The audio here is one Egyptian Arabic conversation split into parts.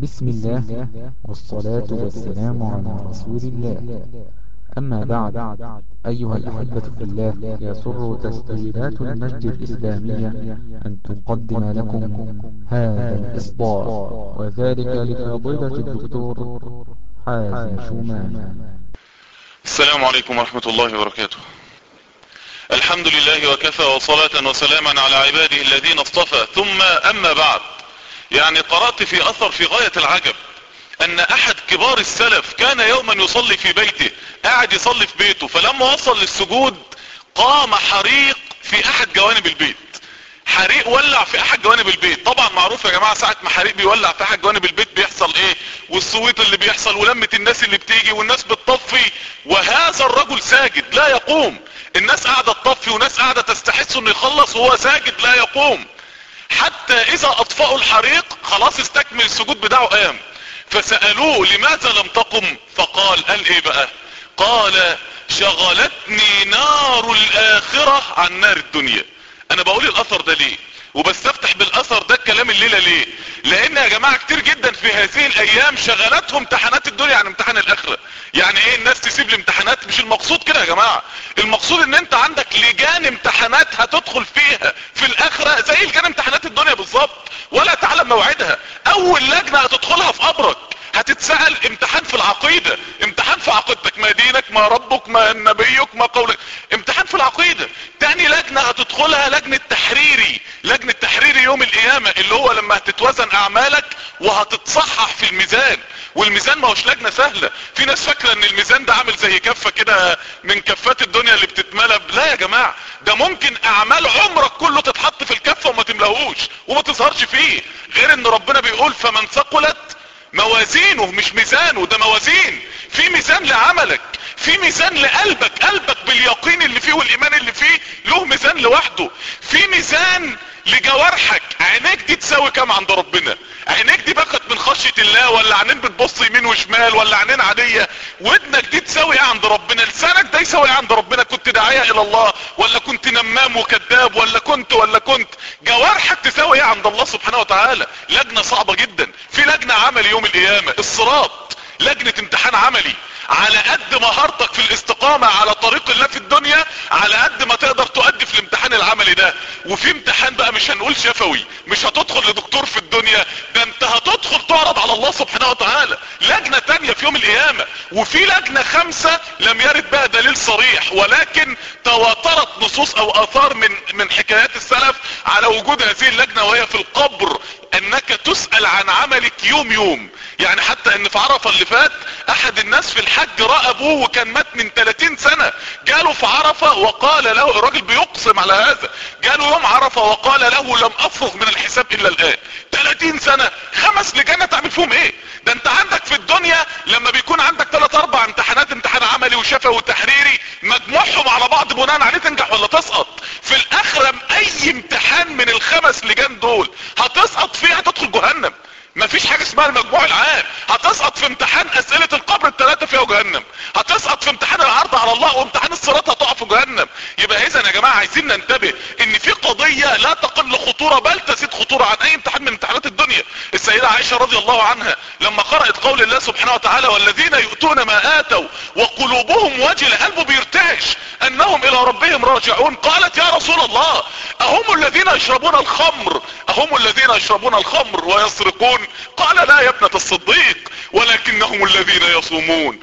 بسم الله والصلاة والسلام على رسول الله أما بعد أيها الأحبة في الله يسر تسجيلات المجد الإسلامية أن تقدم لكم هذا الإصدار وذلك لفضيلة الدكتور حازم شومان السلام عليكم ورحمة الله وبركاته الحمد لله وكفى وصلاة وسلاما على عباده الذين اصطفى ثم أما بعد يعني قرأت في أثر في غاية العجب أن أحد كبار السلف كان يوما يصلي في بيته قاعد يصلي في بيته فلما وصل للسجود قام حريق في أحد جوانب البيت حريق ولع في احد جوانب البيت طبعا معروف يا جماعة ساعة ما حريق بيولع في احد جوانب البيت بيحصل ايه والصويت اللي بيحصل ولمة الناس اللي بتيجي والناس بتطفي وهذا الرجل ساجد لا يقوم الناس قاعدة تطفي وناس قاعدة تستحس انه يخلص وهو ساجد لا يقوم حتى اذا اطفأوا الحريق خلاص استكمل السجود بتاعه قام فسألوه لماذا لم تقم فقال قال ايه بقى قال شغلتني نار الاخرة عن نار الدنيا انا بقول الاثر ده ليه وبستفتح بالاثر ده الكلام الليلة ليه لان يا جماعة كتير جدا في هذه الايام شغلتهم امتحانات الدنيا عن امتحان الاخرة يعني ايه الناس تسيب الامتحانات مش المقصود كده يا جماعة المقصود ان انت عندك لجان امتحانات هتدخل فيها في الاخرة زي لجان امتحانات الدنيا بالظبط ولا تعلم موعدها اول لجنة هتدخلها في قبرك هتتسأل امتحان في العقيدة امتحان في عقيدتك ما دينك ما ربك ما نبيك ما قولك امتحان في العقيدة تاني لجنة هتدخلها لجنة تحريري لجنة تحريري يوم القيامة اللي هو لما هتتوزن اعمالك وهتتصحح في الميزان والميزان ما هوش لجنة سهلة في ناس فاكرة ان الميزان ده عامل زي كفة كده من كفات الدنيا اللي بتتملى لا يا جماعة ده ممكن اعمال عمرك كله تتحط في الكفة وما تملهوش وما تظهرش فيه غير ان ربنا بيقول فمن ثقلت موازينه مش ميزانه ده موازين في ميزان لعملك في ميزان لقلبك قلبك باليقين اللي فيه والايمان اللي فيه له ميزان لوحده في ميزان لجوارحك عينيك دي تساوي كام عند ربنا عينيك دي بقت من خشية الله ولا عينين بتبص يمين وشمال ولا عينين عادية ودنك دي تساوي ايه عند ربنا لسانك ده يساوي ايه عند ربنا كنت داعية الى الله ولا كنت نمام وكذاب ولا كنت ولا كنت جوارحك تساوي ايه عند الله سبحانه وتعالى لجنة صعبة جدا في لجنة عمل يوم القيامة الصراط لجنة امتحان عملي على قد مهارتك في الاستقامة على طريق الله في الدنيا على قد ما تقدر تؤدي في الامتحان العملي ده وفي امتحان بقى مش هنقول شفوي مش هتدخل لدكتور في الدنيا ده انت هتدخل تعرض على الله سبحانه وتعالى لجنة تانية في يوم القيامة وفي لجنة خمسة لم يرد بقى دليل صريح ولكن تواترت نصوص او اثار من من حكايات السلف على وجود هذه اللجنة وهي في القبر انك تسأل عن عملك يوم يوم يعني حتى ان في عرفة اللي فات احد الناس في الحج رأى ابوه وكان مات من 30 سنة جاله في عرفة وقال له الراجل بيقسم على هذا جاله يوم عرفة وقال له لم افرغ من الحساب الا الان 30 سنة خمس لجنة تعمل فيهم ايه ده انت عندك في الدنيا لما بيكون عندك 3 اربع امتحانات امتحان عملي وشفوي وتحريري مجموعهم على بعض بناء عليه تنجح ولا تسقط في الاخرة اي امتحان من الخمس لجان دول هتسقط فيها تدخل جهنم مفيش حاجة اسمها المجموع العام هتسقط في امتحان اسئلة القبر الثلاثة فيها جهنم هتسقط في امتحان العرض على الله وامتحان الصراط هتقع في جهنم يبقى اذا يا جماعة عايزين ننتبه ان في قضية لا تقل خطورة بل تزيد خطورة عن اي امتحان من امتحانات الدنيا السيدة عائشة رضي الله عنها لما قرأت قول الله سبحانه وتعالى والذين يؤتون ما اتوا وقلوبهم وجلة قلبه بيرتعش انهم الى ربهم راجعون قالت يا رسول الله اهم الذين يشربون الخمر اهم الذين يشربون الخمر ويسرقون قال لا يا ابنة الصديق ولكنهم الذين يصومون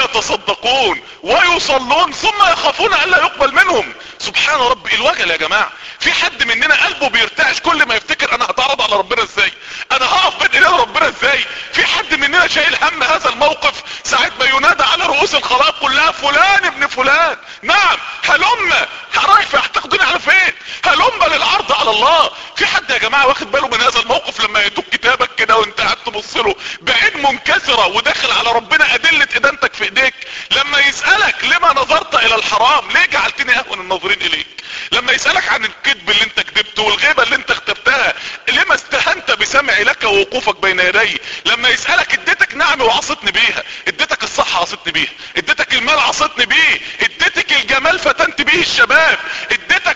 ويتصدقون ويصلون ثم يخافون الا يقبل منهم سبحان ربي الوجل يا جماعة في حد مننا قلبه بيرتعش كل ما يفتكر انا هتعرض على ربنا ازاي انا هقف بين ايدين ربنا ازاي في حد مننا شايل هم هذا الموقف ساعة ما ينادى على رؤوس الخلائق كلها فلان ابن فلان نعم هلم رايح هتاخدوني على فين هلم للعرض على الله في حد يا جماعة واخد باله من هذا الموقف لما يدوك كتابك كده وانت قاعد تبص له بعين منكسرة وداخل على ربنا ادلة ادانتك في ايديك لما يسألك لما نظرت الى الحرام ليه جعلتني اهون الناظرين اليك لما يسألك عن الكذب اللي انت كذبته والغيبة اللي انت اختبتها لما استهنت بسمعي لك ووقوفك بين يدي لما يسألك اديتك نعمة وعصتني بيها اديتك الصحة عصتني بيها اديتك المال عصتني بيه اديتك الجمال فتنت بيه الشباب اديتك ودنك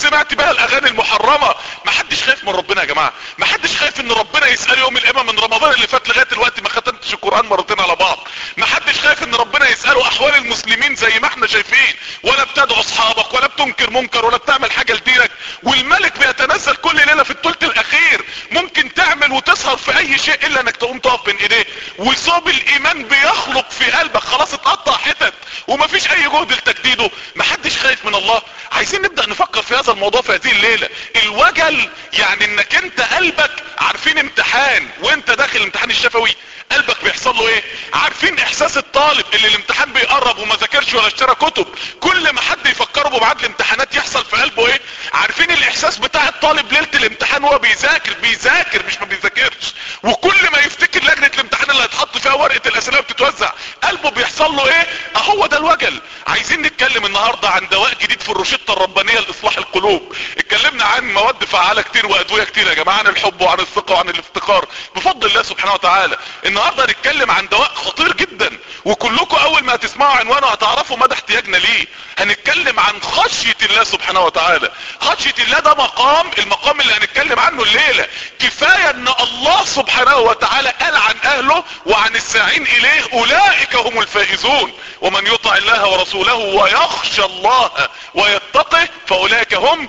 سمعت بها الاغاني المحرمة محدش خايف من ربنا يا جماعة محدش خايف ان ربنا يسأل يوم القيامة من رمضان اللي فات لغاية الوقت ما ختمتش القرآن مرتين على بعض محدش خايف ان ربنا يسأله احوال المسلمين زي ما احنا شايفين ولا بتدعو اصحابك ولا بتنكر منكر ولا بتعمل حاجة لدينك والملك بيتنزل كل ليلة في الثلث الاخير ممكن تعمل وتسهر في اي شيء الا انك تقوم تقف بين ايديه وصاب الايمان بيخلق في قلبك خلاص اتقطع حتت ومفيش اي جهد لتجديده محدش خايف من الله عايزين نبدأ نفكر في هذا الموضوع في هذه الليلة الوجل يعني انك انت قلبك عارفين امتحان وانت داخل الامتحان الشفوي قلبك بيحصل له ايه عارفين احساس الطالب اللي الامتحان بيقرب وما ذاكرش ولا اشترى كتب كل ما حد يفكره بميعاد الامتحانات يحصل في قلبه ايه عارفين الاحساس بتاع الطالب ليله الامتحان وهو بيذاكر بيذاكر مش ما بيذاكرش وكل ما يفتكر لجنه الامتحان اللي هيتحط فيها ورقه الاسئله بتتوزع قلبه بيحصل له ايه اهو ده الوجل عايزين نتكلم النهارده عن دواء جديد في الروشته الربانيه لاصلاح القلوب اتكلمنا عن مواد فعاله كتير وادويه كتير يا جماعه عن الحب وعن الثقه وعن الافتقار بفضل الله سبحانه وتعالى النهارده هنتكلم عن دواء خطير جدا وكلكم اول ما هتسمعوا عنوانه هتعرفوا مدى احتياجنا ليه هنتكلم عن خشية الله سبحانه وتعالى خشية الله ده مقام المقام اللي هنتكلم عنه الليلة كفاية ان الله سبحانه وتعالى قال عن اهله وعن الساعين اليه اولئك هم الفائزون ومن يطع الله ورسوله ويخشى الله ويتقه فاولئك هم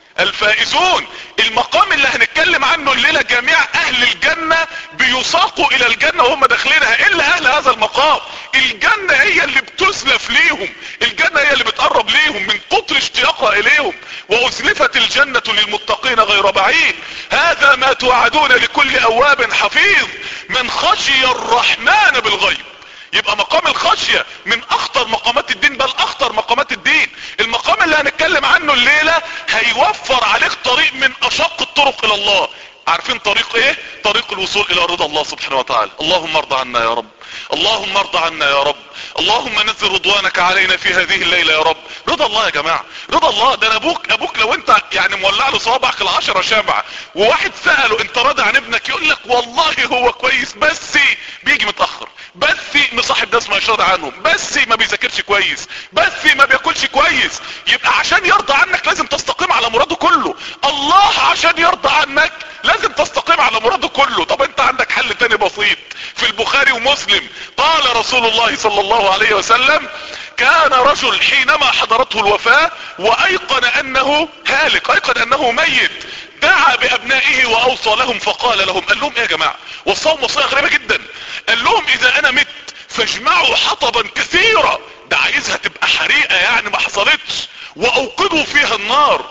الفائزون المقام اللي هنتكلم عنه الليلة جميع اهل الجنة بيساقوا الى الجنة وهم داخلينها الا اهل هذا المقام الجنة هي اللي بتسلف ليهم الجنة هي اللي بتقرب ليهم من كتر اشتياقها اليهم وازلفت الجنة للمتقين غير بعيد هذا ما توعدون لكل اواب حفيظ من خشي الرحمن بالغيب يبقى مقام الخشية من اخطر مقامات الدين بل اخطر مقامات الدين المقام اللي هنتكلم عنه الليلة هيوفر عليك طريق من اشق الطرق الى الله عارفين طريق ايه طريق الوصول الى رضا الله سبحانه وتعالى اللهم ارضى عنا يا رب اللهم ارضى عنا يا رب اللهم نزل رضوانك علينا في هذه الليلة يا رب رضا الله يا جماعة رضا الله ده انا ابوك ابوك لو انت يعني مولع له صوابعك العشرة شمعة وواحد سأله انت راضي عن ابنك يقول لك والله هو كويس بس بيجي متأخر بس مصاحب ناس ما راضي عنهم بس ما بيذاكرش كويس بس ما بياكلش كويس يبقى عشان يرضى عنك لازم تستقيم على مراده كله الله عشان يرضى عنك لازم تستقيم على مراده كله طب انت عندك حل تاني بسيط في البخاري ومسلم قال رسول الله صلى الله عليه وسلم كان رجل حينما حضرته الوفاة وايقن انه هالك ايقن انه ميت دعا بابنائه واوصى لهم فقال لهم قال لهم ايه يا جماعة وصاهم وصية غريبة جدا قال لهم اذا انا مت فاجمعوا حطبا كثيرا ده عايزها تبقى حريقة يعني ما حصلتش واوقدوا فيها النار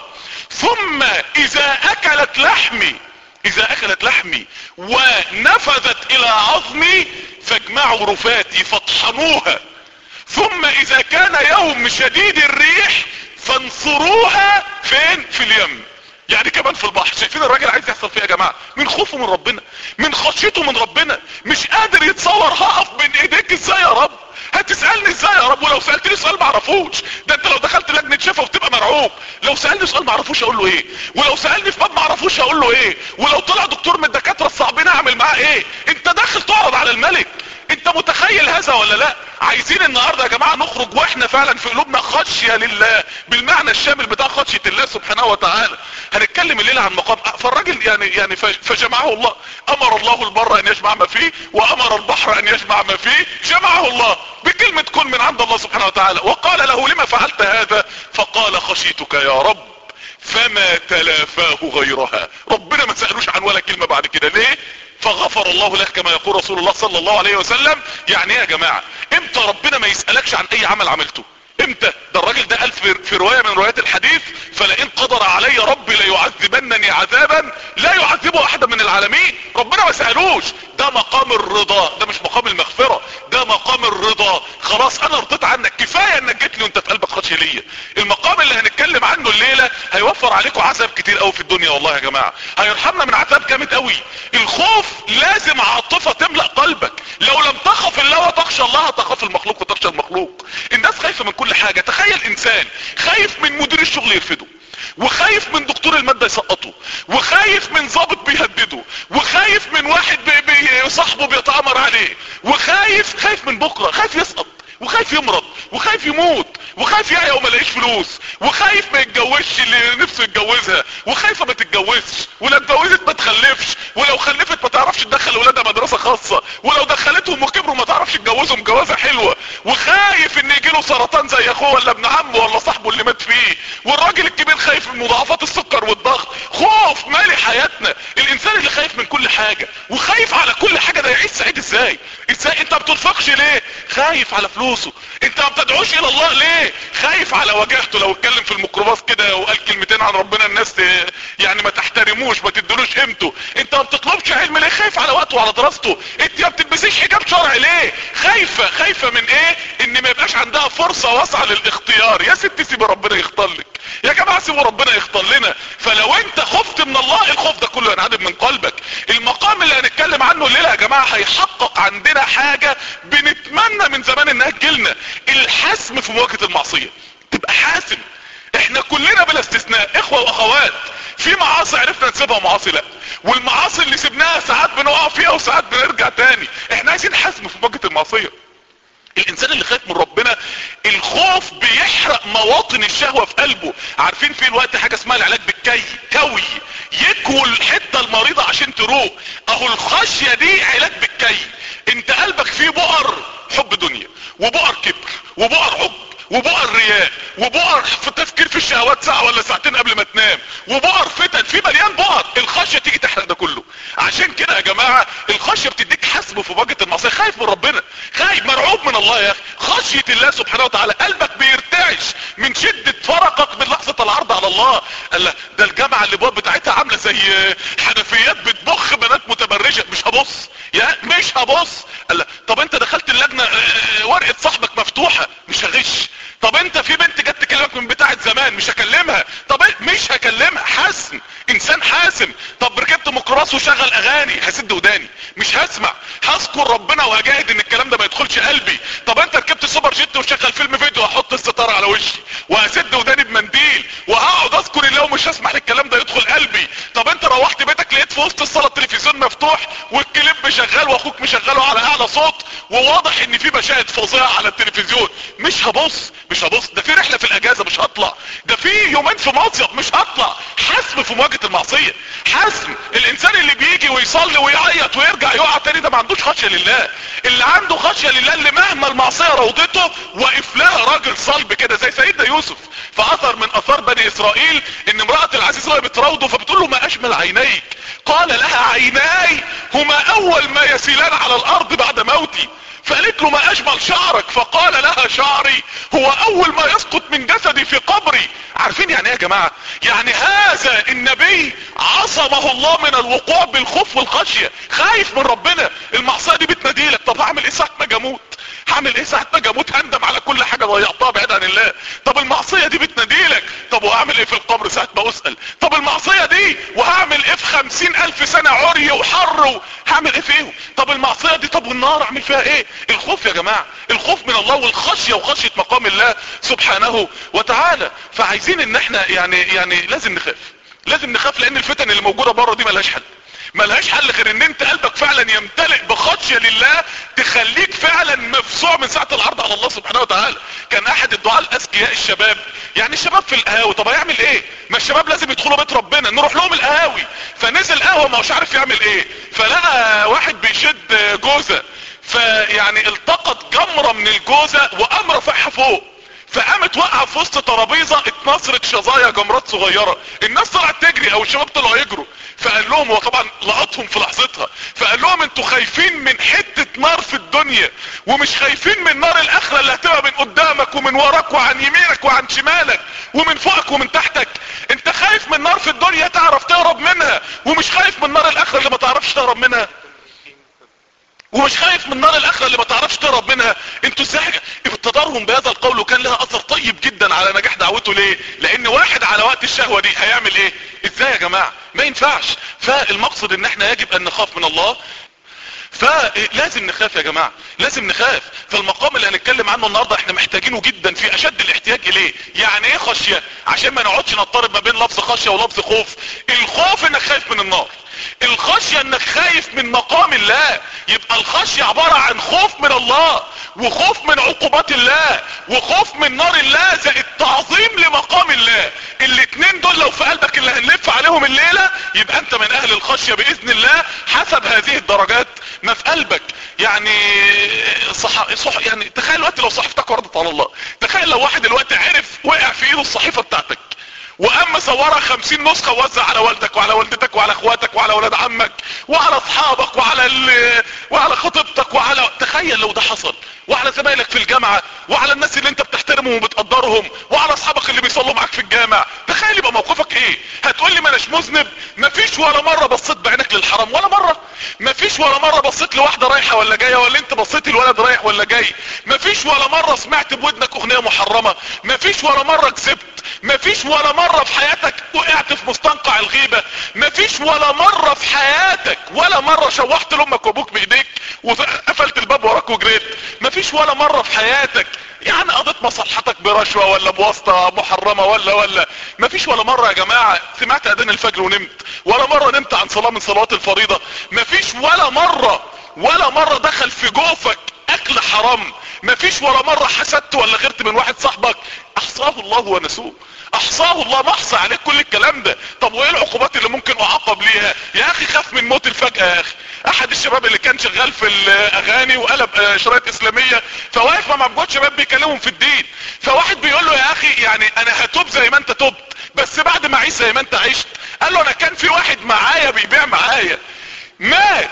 ثم اذا اكلت لحمي اذا اكلت لحمي ونفذت الى عظمي فاجمعوا رفاتي فاطحنوها ثم اذا كان يوم شديد الريح فانصروها فين في اليم يعني كمان في البحر شايفين الراجل عايز يحصل فيه يا جماعة من خوفه من ربنا من خشيته من ربنا مش قادر يتصور هقف بين ايديك ازاي يا رب هتسألني ازاي يا رب ولو سألتني سؤال معرفوش ده انت لو دخلت لجنة شفا وتبقى مرعوب لو سألني سؤال معرفوش اقول له ايه ولو سألني في باب معرفوش اقول له ايه ولو طلع دكتور من الدكاترة الصعبين اعمل معاه ايه انت داخل تعرض على الملك انت متخيل هذا ولا لا عايزين النهاردة يا جماعة نخرج واحنا فعلا في قلوبنا خشية لله بالمعنى الشامل بتاع خشية الله سبحانه وتعالى هنتكلم الليلة عن مقام فالراجل يعني يعني فجمعه الله امر الله البر ان يجمع ما فيه وامر البحر ان يجمع ما فيه جمعه الله بكلمة كن من عند الله سبحانه وتعالى وقال له لما فعلت هذا فقال خشيتك يا رب فما تلافاه غيرها ربنا ما سألوش عن ولا كلمة بعد كده ليه فغفر الله لك كما يقول رسول الله صلى الله عليه وسلم يعني ايه يا جماعة امتى ربنا ما يسألكش عن اي عمل عملته امتى ده الراجل ده قال في رواية من روايات الحديث فلئن قدر علي ربي ليعذبنني عذابا لا يعذبه احدا من العالمين ربنا ما سألوش ده مقام الرضا ده مش مقام المغفرة ده مقام الرضا خلاص انا رضيت عنك كفاية انك جيت لي وانت في قلبك خدش ليا المقام اللي هنتكلم عنه الليلة هيوفر عليكم عذاب كتير قوي في الدنيا والله يا جماعة هيرحمنا من عذاب جامد قوي الخوف لازم عاطفة تملأ قلبك لو لم تخف الله وتخشى الله تخاف المخلوق وتخشى المخلوق الناس خايفة من كل حاجة تخيل انسان خايف من مدير الشغل يرفضه وخايف من دكتور المادة يسقطه وخايف من ضابط بيهدده وخايف من واحد بي بي صاحبه بيتأمر عليه وخايف خايف من بكرة خايف يسقط وخايف يمرض وخايف يموت وخايف يعيا وما لاقيش فلوس وخايف ما يتجوزش اللي نفسه يتجوزها وخايفه ما تتجوزش ولو اتجوزت ما تخلفش ولو خلفت ما تعرفش تدخل اولادها مدرسه خاصه ولو دخلتهم وكبروا ما تعرفش تجوزهم جوازه حلوه وخايف ان يجيله سرطان زي اخوه ولا ابن عمه ولا صاحبه اللي مات فيه والراجل الكبير خايف من مضاعفات السكر والضغط خوف مالي حياتنا الانسان اللي خايف من كل حاجه وخايف على كل حاجه ده يعيش سعيد ازاي ازاي انت ما بتنفقش ليه خايف على فلوسه انت ما بتدعوش الى الله ليه خايف على وجهته لو اتكلم في الميكروباص كده وقال كلمتين عن ربنا الناس ت- يعني ما تحترموش ما تدلوش قيمته انت ما بتطلبش علم ليه خايف على وقته وعلى دراسته انت ما بتلبسيش حجاب شرعي ليه خايفه خايفه من ايه ان ما يبقاش عندها فرصه واسعه للاختيار يا ستي سيبي ربنا يختار لك يا جماعه سيبوا ربنا يختار لنا فلو انت خفت من الله الخوف ده كله ينعدم من قلبك المقام اللي هنتكلم عنه الليله يا جماعه هيحقق عندنا حاجه بنتمنى من زمان انها تجيلنا الحسم في مواجهه المعصيه تبقى حاسم احنا كلنا بلا استثناء اخوة واخوات في معاصي عرفنا نسيبها ومعاصي لا والمعاصي اللي سيبناها ساعات بنقع فيها وساعات بنرجع تاني احنا عايزين حسم في مواجهة المعصية الانسان اللي خايف من ربنا الخوف بيحرق مواطن الشهوة في قلبه عارفين في الوقت حاجة اسمها العلاج بالكي كوي يكوي الحتة المريضة عشان تروق اهو الخشية دي علاج بالكي انت قلبك فيه بؤر حب دنيا وبؤر كبر وبؤر عب وبؤر رياء وبؤر في تفكير في الشهوات ساعة ولا ساعتين قبل ما تنام وبؤر فتن في مليان بؤر الخشية تيجي تحرق ده كله عشان كده يا جماعة الخشية بتديك حسب في مواجهة المعصية خايف من ربنا خايف مرعوب من الله يا اخي خشية الله سبحانه وتعالى قلبك بيرتعش من شدة فرقك من لحظة العرض على الله قال له ده الجامعة اللي الابواب بتاعتها عاملة زي حنفيات بتبخ بنات متبرجة مش هبص يا مش هبص قال له طب انت دخلت اللجنة اه، ورقة صاحبك مفتوحة مش هغش طب انت في بنت جت تكلمك من بتاعة زمان مش هكلمها طب ايه؟ مش هكلمها حاسم انسان حاسم طب ركبت ميكروباص وشغل اغاني هسد وداني مش هسمع هذكر ربنا وهجاهد ان الكلام ده ما يدخلش قلبي طب انت ركبت سوبر جيت وشغل فيلم فيديو هحط الستاره على وشي وهسد وداني بمنديل وهقعد اذكر الله ومش هسمح للكلام ده يدخل قلبي طب انت روحت بيتك لقيت في وسط الصاله التلفزيون مفتوح والكليب شغال واخوك مشغله على اعلى صوت وواضح ان في مشاهد فظيعه على التلفزيون مش هبص مش هبص ده في رحله في الاجازه مش هطلع ده في يومين في مصيف مش هطلع حسم في مواجهه المعصيه حسم الانسان اللي بيجي ويصلي ويعيط ويرجع يقع تاني ده ما عندوش خشيه لله اللي عنده خشيه لله اللي مهما المعصيه روضته واقف لها راجل صلب كده زي سيدنا يوسف فاثر من اثار بني اسرائيل ان امراه العزيز وهي بتراوده فبتقول له ما اشمل عينيك قال لها عيناي هما اول ما يسيلان على الارض بعد موتي فقالت له ما اجمل شعرك فقال لها شعري هو اول ما يسقط من جسدي في قبري عارفين يعني ايه يا جماعة يعني هذا النبي عصمه الله من الوقوع بالخوف والخشية خايف من ربنا المعصية دي بتناديلك طب هعمل ايه ساعة ما اجي اموت هعمل ايه ساعة ما اجي اموت هندم على كل حاجة ضيعتها بعيد عن الله طب المعصية دي بتناديلك طب وهعمل ايه في القبر ساعة ما اسأل طب المعصية دي وهعمل ايه في خمسين الف سنة عري وحر و- هعمل ايه فيهم طب المعصية دي طب والنار اعمل فيها ايه الخوف يا جماعة الخوف من الله والخشية وخشية مقام الله سبحانه وتعالى فعايزين ان احنا يعني يعني لازم نخاف لازم نخاف لان الفتن اللي موجودة بره دي ملهاش حل ملهاش حل غير ان انت قلبك فعلا يمتلئ بخشية لله تخليك فعلا مفزوع من ساعة العرض على الله سبحانه وتعالى كان احد الدعاء الاذكياء الشباب يعني الشباب في القهاوي طب هيعمل ايه ما الشباب لازم يدخلوا بيت ربنا نروح لهم القهاوي فنزل قهوة ما هوش عارف يعمل ايه فلقى واحد بيشد جوزة فيعني التقط جمرة من الجوزة وقام رافعها فوق فقامت واقعه في وسط ترابيزه اتنصرت شظايا جمرات صغيره الناس طلعت تجري او الشباب طلعوا يجروا فقال لهم هو طبعا لقطهم في لحظتها فقال لهم انتوا خايفين من حته نار في الدنيا ومش خايفين من نار الاخره اللي هتبقى من قدامك ومن وراك وعن يمينك وعن شمالك ومن فوقك ومن تحتك انت خايف من نار في الدنيا تعرف تهرب منها ومش خايف من نار الاخره اللي ما تعرفش تهرب منها ومش خايف من نار الاخره اللي ما تعرفش تهرب منها انتوا ازاي ابتدارهم بهذا القول وكان لها اثر طيب جدا على نجاح دعوته ليه لان واحد على وقت الشهوه دي هيعمل ايه ازاي يا جماعه ما ينفعش فالمقصد ان احنا يجب ان نخاف من الله فلازم نخاف يا جماعة لازم نخاف فالمقام اللي هنتكلم عنه النهاردة احنا محتاجينه جدا في اشد الاحتياج اليه يعني ايه خشية عشان ما نقعدش نضطرب ما بين لفظ خشية ولفظ خوف الخوف انك خايف من النار الخشية انك خايف من مقام الله يبقى الخشية عبارة عن خوف من الله وخوف من عقوبات الله وخوف من نار الله زائد تعظيم لمقام الله الاتنين دول لو في قلبك اللي هنلف عليهم الليلة يبقى انت من اهل الخشية باذن الله حسب هذه الدرجات ما في قلبك يعني صح, صح يعني تخيل وقت لو صحيفتك وردت على الله تخيل لو واحد الوقت عرف وقع في ايده الصحيفة بتاعتك واما صورها خمسين نسخة ووزع على والدك وعلى والدتك وعلى اخواتك وعلى ولاد عمك وعلى اصحابك وعلى ال... وعلى خطيبتك وعلى تخيل لو ده حصل وعلى زمايلك في الجامعة وعلى الناس اللي انت بتحترمهم وبتقدرهم وعلى اصحابك اللي بيصلوا معاك في الجامع تخيل يبقى موقفك ايه هتقول لي ما اناش مذنب مفيش ولا مرة بصيت بعينك للحرام ولا مرة مفيش ولا مرة بصيت لواحدة رايحة ولا جاية ولا انت بصيت الولد رايح ولا جاي مفيش ولا مرة سمعت بودنك اغنية محرمة مفيش ولا مرة كسبت مفيش ولا مرة في حياتك وقعت في مستنقع الغيبة مفيش ولا مرة في حياتك ولا مرة شوحت لامك وابوك بايديك وقفلت الباب وراك وجريت مفيش ولا مرة في حياتك يعني قضيت مصلحتك برشوة ولا بواسطة محرمة ولا ولا مفيش ولا مرة يا جماعة سمعت اذان الفجر ونمت ولا مرة نمت عن صلاة من صلوات الفريضة مفيش ولا مرة ولا مرة دخل في جوفك اكل حرام مفيش ولا مرة حسدت ولا غيرت من واحد صاحبك احصاه الله ونسوه احصاه الله محصى عليك كل الكلام ده طب وايه العقوبات اللي ممكن اعاقب ليها يا اخي خاف من موت الفجأة يا اخي احد الشباب اللي كان شغال في الاغاني وقلب شرايط اسلامية فواقف مع مجموعة شباب بيكلمهم في الدين فواحد بيقول له يا اخي يعني انا هتوب زي ما انت تبت بس بعد ما اعيش زي ما انت عشت قال له انا كان في واحد معايا بيبيع معايا مات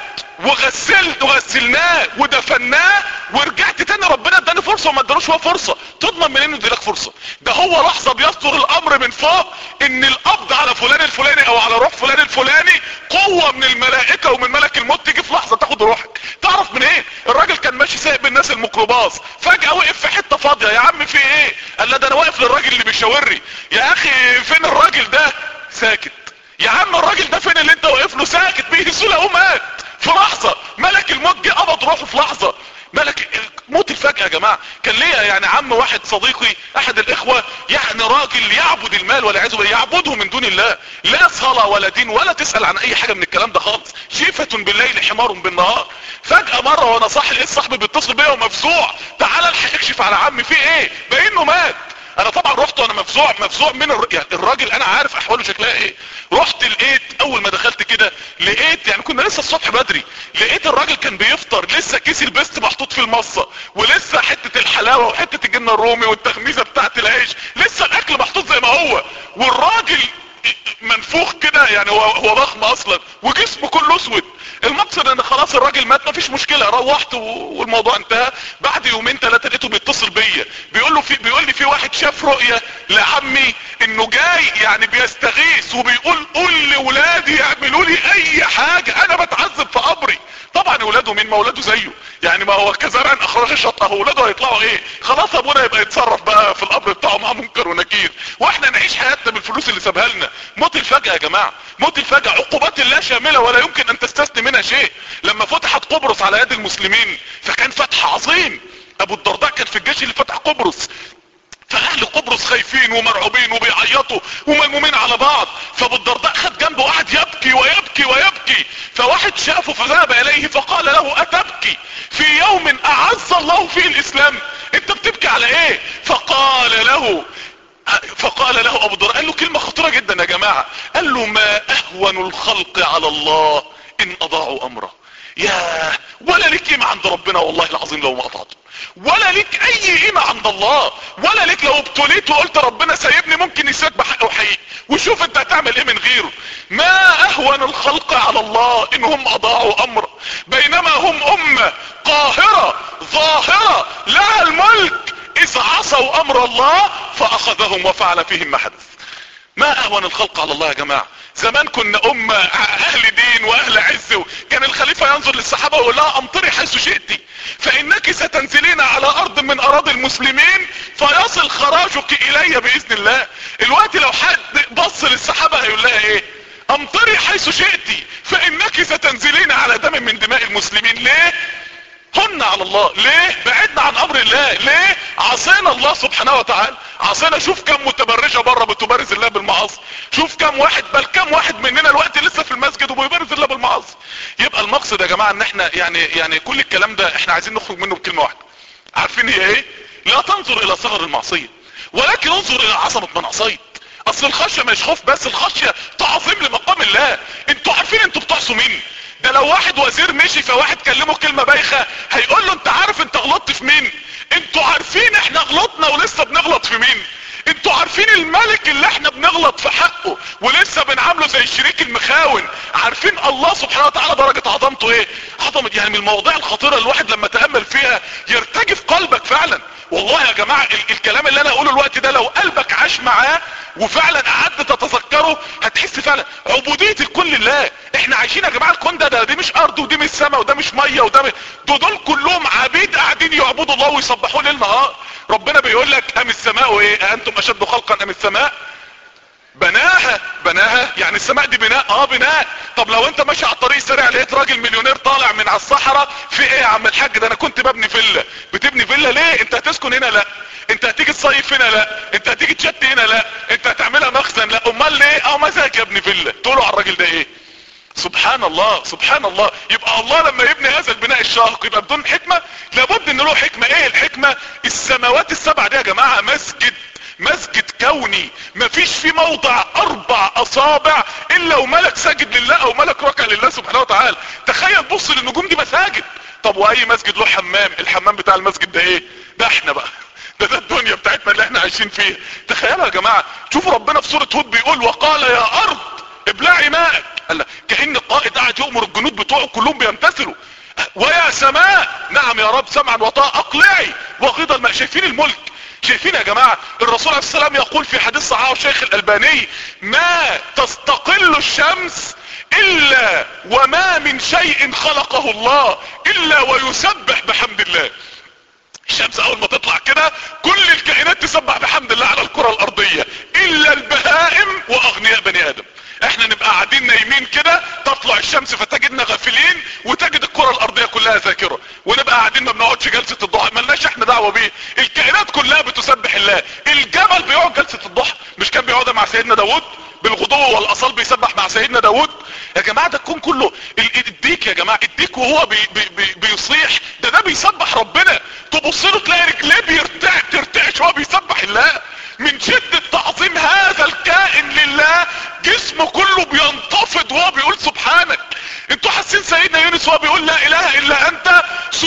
وغسلت وغسلناه ودفناه ورجعت تاني ربنا اداني فرصه وما ادانوش هو فرصه تضمن منين انه ادالك فرصه ده هو لحظه بيصدر الامر من فوق ان القبض على فلان الفلاني او على روح فلان الفلاني قوه من الملائكه ومن ملك الموت تيجي في لحظه تاخد روحك تعرف من ايه الراجل كان ماشي سايق بالناس الميكروباص فجاه وقف في حته فاضيه يا عم في ايه قال لا ده انا واقف للراجل اللي بيشاورني يا اخي فين الراجل ده ساكت يا عم الراجل ده فين اللي انت واقف له ساكت بيهزوا له مات في لحظة ملك الموت جه قبض روحه في لحظة ملك موت الفجأة يا جماعة كان ليا يعني عم واحد صديقي احد الاخوة يعني راجل يعبد المال ولا يعزه يعبده من دون الله لا صلاة ولا دين ولا تسأل عن اي حاجة من الكلام ده خالص شيفة بالليل حمار بالنهار فجأة مرة وانا صاحي لقيت صاحبي بيتصل بيا ومفزوع تعالى الحق اكشف على عمي في ايه بانه مات انا طبعا رحت وانا مفزوع مفزوع من الر... يعني الراجل انا عارف احواله شكلها ايه رحت لقيت اول ما دخلت كده لقيت يعني كنا لسه الصبح بدري لقيت الراجل كان بيفطر لسه كيس البست محطوط في المصة ولسه حتة الحلاوة وحتة الجبنة الرومي والتغميزة بتاعت العيش لسه الاكل محطوط زي ما هو والراجل منفوخ كده يعني هو هو ضخم اصلا وجسمه كله اسود المقصد ان خلاص الراجل مات مفيش مشكلة روحت والموضوع انتهى بعد يومين ثلاثة لقيته بيتصل بيا بيقول له في بيقول لي في واحد شاف رؤية لعمي انه جاي يعني بيستغيث وبيقول قول لاولادي يعملوا لي اي حاجة انا بتعذب في قبري طبعا اولاده مين ما اولاده زيه يعني ما هو كزرع اخراج الشطه اولاده هيطلعوا ايه خلاص ابونا يبقى يتصرف بقى في القبر بتاعه مع منكر ونكير واحنا نعيش حياتنا بالفلوس اللي سابها لنا موت الفجأة يا جماعة موت الفجأة عقوبات الله شاملة ولا يمكن ان تستثني منها شيء لما فتحت قبرص على يد المسلمين فكان فتح عظيم ابو الدرداء كان في الجيش اللي فتح قبرص فاهل قبرص خايفين ومرعوبين وبيعيطوا وملمومين على بعض فابو الدرداء خد جنبه وقعد يبكي ويبكي ويبكي فواحد شافه فذهب اليه فقال له اتبكي في يوم اعز الله فيه الاسلام انت بتبكي على ايه فقال له فقال له ابو الدرداء قال له كلمة خطيرة جدا يا جماعة قال له ما اهون الخلق على الله ان اضاعوا امره يا ولا ليك قيمة عند ربنا والله العظيم لو ما قطعته ولا ليك اي قيمة عند الله ولا ليك لو ابتليت وقلت ربنا سايبني ممكن يسيبك بحق وحقيقي وشوف انت هتعمل ايه من غيره ما اهون الخلق على الله ان هم اضاعوا امر بينما هم امة قاهرة ظاهرة لها الملك اذ عصوا امر الله فاخذهم وفعل فيهم ما حدث ما اهون الخلق على الله يا جماعة زمان كنا امة اهل دين واهل عز كان الخليفة ينظر للصحابة ويقول لها امطري حيث شئتي فانك ستنزلين على ارض من اراضي المسلمين فيصل خراجك الي باذن الله الوقت لو حد بص للصحابة هيقول لها ايه امطري حيث شئتي فانك ستنزلين على دم من دماء المسلمين ليه هن على الله ليه بعدنا عن امر الله ليه عصينا الله سبحانه وتعالى عصينا شوف كم متبرجة بره بتبارز الله بالمعاصي شوف كم واحد بل كم واحد مننا الوقت لسه في المسجد وبيبارز الله بالمعاصي يبقى المقصد يا جماعة ان احنا يعني يعني كل الكلام ده احنا عايزين نخرج منه بكلمة واحدة عارفين هي ايه لا تنظر الى صغر المعصية ولكن انظر الى عظمة من عصيت اصل الخشية مش خوف بس الخشية تعظيم لمقام الله انتوا عارفين انتوا بتعصوا مين ده لو واحد وزير مشي فواحد كلمه كلمة بايخة هيقول له انت عارف انت غلطت في مين انتوا عارفين احنا غلطنا ولسه بنغلط في مين انتوا عارفين الملك اللي احنا بنغلط في حقه ولسه بنعامله زي الشريك المخاون عارفين الله سبحانه وتعالى درجة عظمته ايه عظمة يعني من المواضيع الخطيرة الواحد لما تأمل فيها يرتجف قلبك فعلا والله يا جماعة ال الكلام اللي انا اقوله الوقت ده لو قلبك عاش معاه وفعلا قعدت تتذكره هتحس فعلا عبودية الكل لله احنا عايشين يا جماعة الكون ده, ده دي مش ارض ودي مش سماء وده مش مية وده مش دول, دول كلهم عبيد قاعدين يعبدوا الله ويصبحوه ليل نهار ربنا بيقول لك ام السماء ايه انتم اشد خلقا ام السماء بناها بناها يعني السماء دي بناء اه بناء طب لو انت ماشي على الطريق السريع لقيت راجل مليونير طالع من على الصحراء في ايه يا عم الحاج ده انا كنت ببني فيلا بتبني فيلا ليه انت هتسكن هنا لا انت هتيجي تصيف هنا لا انت هتيجي تشت هنا لا انت هتعملها مخزن لا امال ليه اه مزاج يا ابني فيلا تقولوا على الراجل ده ايه سبحان الله سبحان الله يبقى الله لما يبني هذا البناء الشاهق يبقى بدون حكمة لابد ان له حكمة ايه الحكمة السماوات السبع دي يا جماعة مسجد مسجد كوني مفيش في موضع اربع اصابع الا وملك ساجد لله او ملك ركع لله سبحانه وتعالى تخيل بص للنجوم دي مساجد طب واي مسجد له حمام الحمام بتاع المسجد ده ايه ده احنا بقى ده ده الدنيا بتاعتنا اللي احنا عايشين فيها تخيلوا يا جماعة شوفوا ربنا في سورة هود بيقول وقال يا ارض ابلعي ماءك قال كأن القائد قاعد يؤمر الجنود بتوعه كلهم بيمتثلوا ويا سماء نعم يا رب سمعا وطاعة اقلعي وغيض الماء شايفين الملك شايفين يا جماعة الرسول عليه السلام يقول في حديث صحيح الشيخ الالباني ما تستقل الشمس الا وما من شيء خلقه الله الا ويسبح بحمد الله الشمس اول ما تطلع كده كل الكائنات تسبح بحمد الله على الكرة الارضية الا البهائم واغنياء بني ادم احنا نبقى قاعدين نايمين كده تطلع الشمس فتجدنا غافلين وتجد الكرة الارضية كلها ذاكرة ونبقى قاعدين ما بنقعدش جلسة الضحى ملناش احنا دعوة بيه الكائنات كلها بتسبح الله الجبل بيقعد جلسة الضحى مش كان بيقعد مع سيدنا داود بالغدو والاصال بيسبح مع سيدنا داود يا جماعة ده الكون كله الديك يا جماعة الديك وهو بي بي بي بيصيح ده ده بيسبح ربنا تبص له تلاقي رجليه بيرتع ترتعش وهو بيسبح الله من شدة تعظيم هذا الكائن لله جسمه كله بينتفض وهو بيقول سبحانك انتوا حاسين سيدنا يونس وهو بيقول لا اله الا انت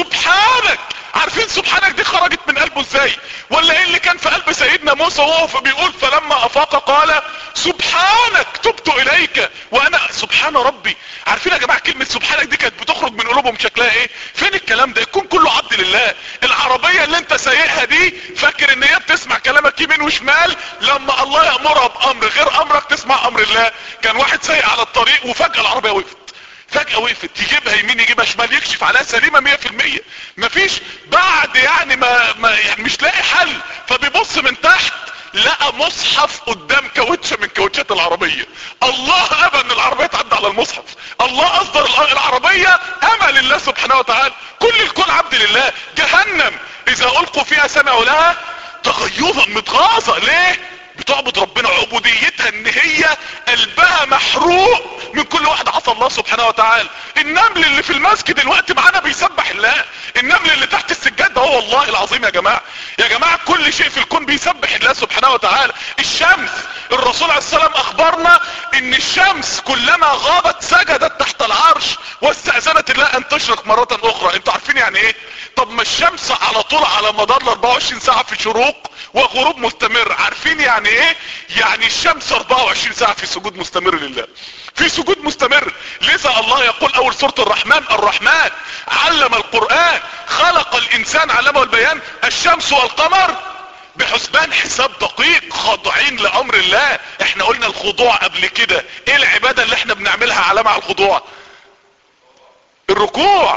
سبحانك عارفين سبحانك دي خرجت من قلبه ازاي ولا ايه اللي كان في قلب سيدنا موسى وهو بيقول فلما افاق قال سبحانك تبت اليك وانا سبحان ربي عارفين يا جماعة كلمة سبحانك دي كانت بتخرج من قلوبهم شكلها ايه فين الكلام ده يكون كله عبد لله العربية اللي انت سايقها دي فاكر ان هي بتسمع كلامك يمين وشمال لما الله يأمرها بامر غير امرك تسمع امر الله كان واحد سايق على الطريق وفجأة العربية وقفت فجأة وقفت يجيبها يمين يجيبها شمال يكشف عليها سليمة مية في المية مفيش بعد يعني ما, ما يعني مش لاقي حل فبيبص من تحت لقى مصحف قدام كاوتشه من كاوتشات العربية الله ابى ان العربية تعدي على المصحف الله اصدر العربية امل الله سبحانه وتعالى كل الكون عبد لله جهنم اذا القوا فيها سمعوا لها تغيظا متغاظة ليه بتعبد ربنا عبوديتها ان هي قلبها محروق من كل واحد عصى الله سبحانه وتعالى النمل اللي في المسجد الوقت معانا بيسبح الله النمل اللي تحت السجاد ده هو الله العظيم يا جماعة يا جماعة كل شيء في الكون بيسبح الله سبحانه وتعالى الشمس الرسول عليه السلام اخبرنا ان الشمس كلما غابت سجدت تحت العرش واستأذنت الله ان تشرق مرة اخرى انتوا عارفين يعني ايه طب ما الشمس على طول على مدار ال 24 ساعة في شروق وغروب مستمر عارفين يعني ايه يعني الشمس 24 ساعة في سجود مستمر لله في سجود مستمر لذا الله يقول اول سورة الرحمن الرحمن علم القرآن خلق الانسان علمه البيان الشمس والقمر بحسبان حساب دقيق خاضعين لامر الله احنا قلنا الخضوع قبل كده ايه العبادة اللي احنا بنعملها علامة على الخضوع الركوع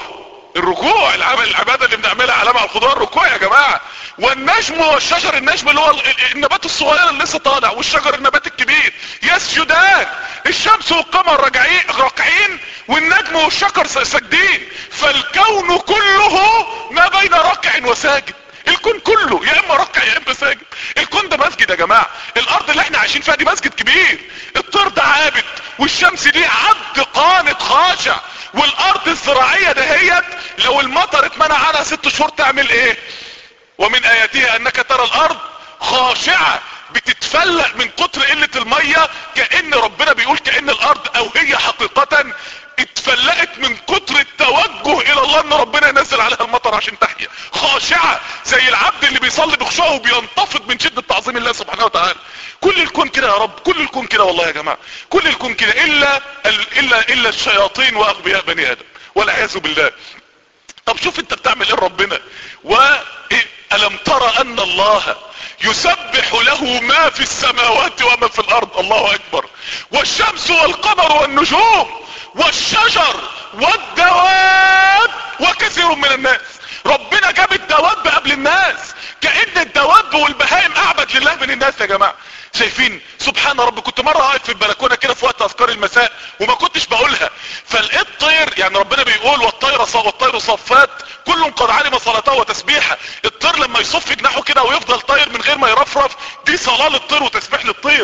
الركوع العمل العبادة اللي بنعملها علامة على الخضوع الركوع يا جماعة والنجم والشجر النجم اللي هو النبات الصغير اللي لسه طالع والشجر النبات الكبير يسجدان الشمس والقمر راجعين راكعين والنجم والشجر ساجدين فالكون كله ما بين راكع وساجد الكون كله يا اما ركع يا اما ساجد الكون ده مسجد يا جماعة الارض اللي احنا عايشين فيها دي مسجد كبير الطير ده عابد والشمس دي عبد قانت خاشع والارض الزراعية دهيت لو المطر اتمنع عنها ست شهور تعمل ايه ومن اياتها انك ترى الارض خاشعة بتتفلق من كتر قلة المية كأن ربنا بيقول كأن الارض او هي حقيقة اتفلقت من كتر التوجه الى الله ان ربنا ينزل عليها المطر عشان تحيا خاشعة زي العبد اللي بيصلي بخشوعه وبينتفض من شدة تعظيم الله سبحانه وتعالى كل الكون كده يا رب كل الكون كده والله يا جماعة كل الكون كده الا الا الا الشياطين واغبياء بني ادم والعياذ بالله طب شوف انت بتعمل ايه ربنا والم ترى ان الله يسبح له ما في السماوات وما في الارض الله اكبر والشمس والقمر والنجوم والشجر والدواب وكثير من الناس ربنا جاب الدواب قبل الناس كأن الدواب والبهائم اعبد لله من الناس يا جماعة شايفين سبحان رب كنت مرة واقف في البلكونة كده في وقت اذكار المساء وما كنتش بقولها فلقيت طير يعني ربنا بيقول والطير ص... والطير صفات كل قد علم صلاته وتسبيحه الطير لما يصف جناحه كده ويفضل طاير من غير ما يرفرف دي صلاة للطير وتسبيح للطير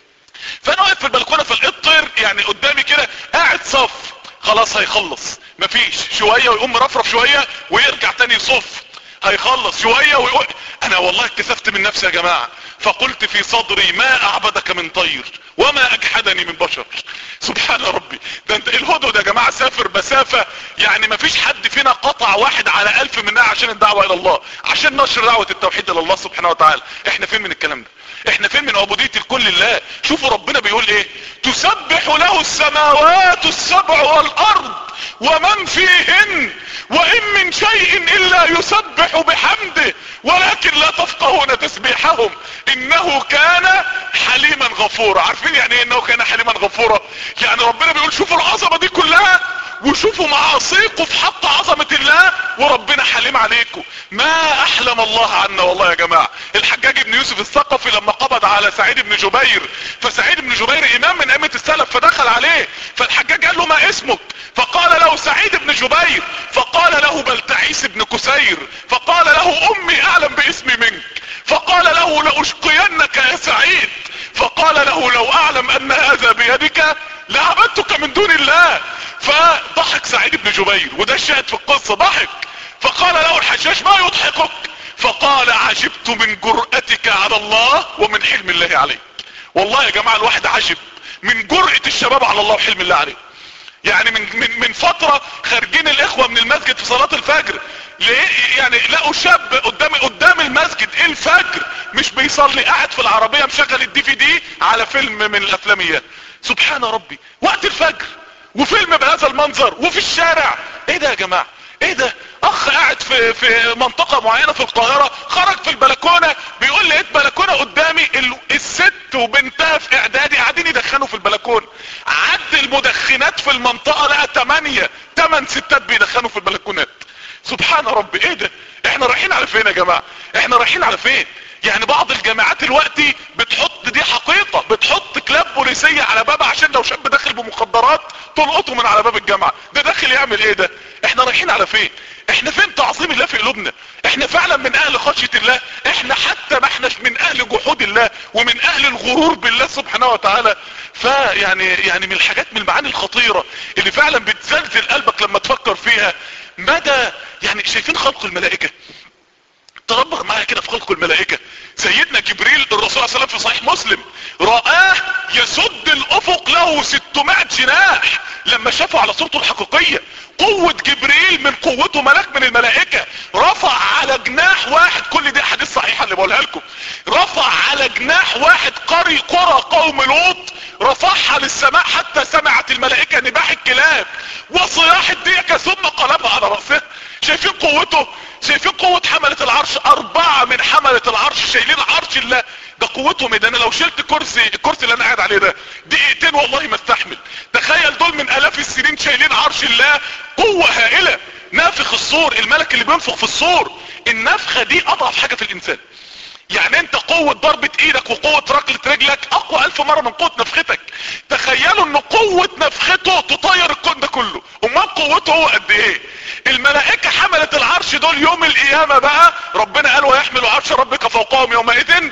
فانا واقف في البلكونه فلقيت طير يعني قدامي كده قاعد صف خلاص هيخلص مفيش شويه ويقوم مرفرف شويه ويرجع تاني يصف هيخلص شويه ويقول انا والله اتكسفت من نفسي يا جماعه فقلت في صدري ما اعبدك من طير وما اجحدني من بشر سبحان ربي ده انت الهدهد يا جماعه سافر مسافه يعني مفيش حد فينا قطع واحد على الف منها عشان الدعوه الى الله عشان نشر دعوه التوحيد الى الله سبحانه وتعالى احنا فين من الكلام ده احنا فين من عبودية الكل لله شوفوا ربنا بيقول ايه تسبح له السماوات السبع والارض ومن فيهن وان من شيء الا يسبح بحمده ولكن لا تفقهون تسبيحهم انه كان حليما غفورا عارفين يعني ايه انه كان حليما غفورا يعني ربنا بيقول شوفوا العظمة دي كلها وشوفوا معاصيكم في حق عظمة الله وربنا حليم عليكم ما احلم الله عنا والله يا جماعة الحجاج بن يوسف الثقفي لما قبض على سعيد بن جبير فسعيد بن جبير امام من ائمة السلف فدخل عليه فالحجاج قال له ما اسمك فقال له سعيد بن جبير فقال له بلتعيس بن كسير فقال له امي اعلم باسمي منك فقال له لاشقينك يا سعيد فقال له لو اعلم ان هذا بيدك لعبدتك من دون الله فضحك سعيد بن جبير وده الشاهد في القصة ضحك فقال له الحجاج ما يضحكك فقال عجبت من جرأتك على الله ومن حلم الله عليك والله يا جماعة الواحد عجب من جرأة الشباب على الله وحلم الله عليه يعني من من من فترة خارجين الاخوة من المسجد في صلاة الفجر ليه يعني لقوا شاب قدام قدام المسجد ايه الفجر مش بيصلي قاعد في العربية مشغل الدي في دي على فيلم من الافلاميات سبحان ربي وقت الفجر وفيلم بهذا المنظر وفي الشارع ايه ده يا جماعة ايه ده اخ قاعد في في منطقة معينة في القاهرة خرج في البلكونة بيقول لقيت بلكونة قدامي الست وبنتها في اعدادي قاعدين يدخنوا في البلكونة عد المدخنات في المنطقة لقى تمانية تمن ستات بيدخنوا في البلكونات سبحان ربي ايه ده احنا رايحين على فين يا جماعة احنا رايحين على فين يعني بعض الجامعات الوقتي بتحط دي حقيقة بتحط كلاب بوليسية على بابها عشان لو شاب داخل بمخدرات تلقطه من على باب الجامعة ده داخل يعمل ايه ده احنا رايحين على فين احنا فين تعظيم الله في قلوبنا احنا فعلا من اهل خشية الله احنا حتى ما احناش من اهل جحود الله ومن اهل الغرور بالله سبحانه وتعالى فيعني يعني من الحاجات من المعاني الخطيرة اللي فعلا بتزلزل قلبك لما تفكر فيها مدى يعني شايفين خلق الملائكة تدبر معايا كده في خلق الملائكة سيدنا جبريل الرسول صلى الله عليه وسلم في صحيح مسلم رآه يسد الافق له 600 جناح لما شافه على صورته الحقيقية قوة جبريل من قوته ملاك من الملائكة رفع على جناح واحد كل دي احاديث صحيحة اللي بقولها لكم رفع على جناح واحد قري قرى قوم لوط رفعها للسماء حتى سمعت الملائكة نباح الكلاب وصياح الديكة ثم قلبها على رأسها شايفين قوته شايفين قوة حملة العرش اربعة من حملة العرش شايلين عرش الله ده قوتهم ايه ده انا لو شلت كرسي الكرسي اللي انا قاعد عليه ده دقيقتين والله ما استحمل تخيل دول من الاف السنين شايلين عرش الله قوة هائلة نافخ الصور الملك اللي بينفخ في الصور النفخة دي اضعف حاجة في الانسان يعني انت قوة ضربة ايدك وقوة ركلة رجلك اقوى الف مرة من قوة نفختك تخيلوا ان قوة نفخته تطير الكون ده كله امال قوته هو قد ايه الملائكة حملت العرش دول يوم القيامة بقى ربنا قال ويحمل عرش ربك فوقهم يومئذ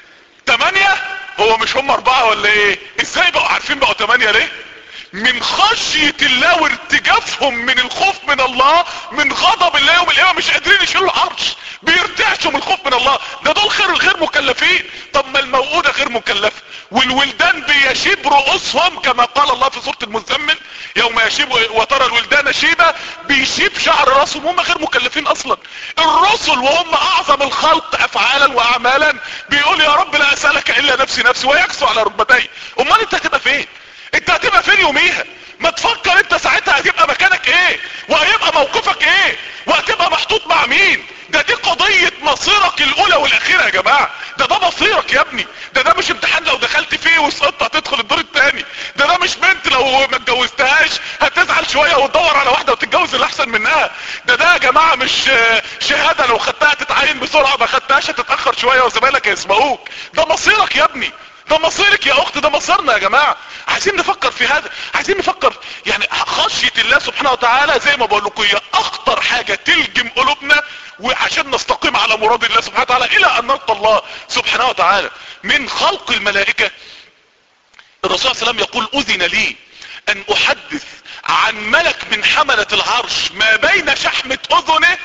تمانية هو مش هم اربعة ولا ايه ازاي بقوا عارفين بقوا تمانية ليه من خشية الله وارتجافهم من الخوف من الله من غضب الله يوم القيامة مش قادرين يشيلوا العرش بيرتعشوا من الخوف من الله ده دول خير غير مكلفين طب ما الموءودة غير مكلفة والولدان بيشيب رؤوسهم كما قال الله في سورة المزمل يوم يشيب وترى الولدان شيبة بيشيب شعر راسهم هم غير مكلفين اصلا الرسل وهم اعظم الخلق افعالا واعمالا بيقول يا رب لا اسألك الا نفسي نفسي ويكسو على ركبتي امال انت هتبقى فين انت هتبقى فين يوميها ما تفكر انت ساعتها هتبقى مكانك ايه وهيبقى موقفك ايه وهتبقى محطوط مع مين ده دي قضية مصيرك الاولى والاخيرة يا جماعة ده ده مصيرك يا ابني ده ده مش امتحان لو دخلت فيه وسقطت هتدخل الدور التاني ده ده مش بنت لو ما اتجوزتهاش هتزعل شوية وتدور على واحدة وتتجوز اللي احسن منها ده ده يا جماعة مش شهادة لو خدتها تتعين بسرعة ما خدتهاش هتتأخر شوية وزمايلك هيسبقوك ده مصيرك يا ابني ده مصيرك يا اخت ده مصيرنا يا جماعة عايزين نفكر في هذا عايزين نفكر يعني خشية الله سبحانه وتعالى زي ما بقول لكم هي اخطر حاجة تلجم قلوبنا وعشان نستقيم على مراد الله سبحانه وتعالى الى ان نلقى الله سبحانه وتعالى من خلق الملائكة الرسول صلى الله عليه وسلم يقول اذن لي ان احدث عن ملك من حملة العرش ما بين شحمة اذنه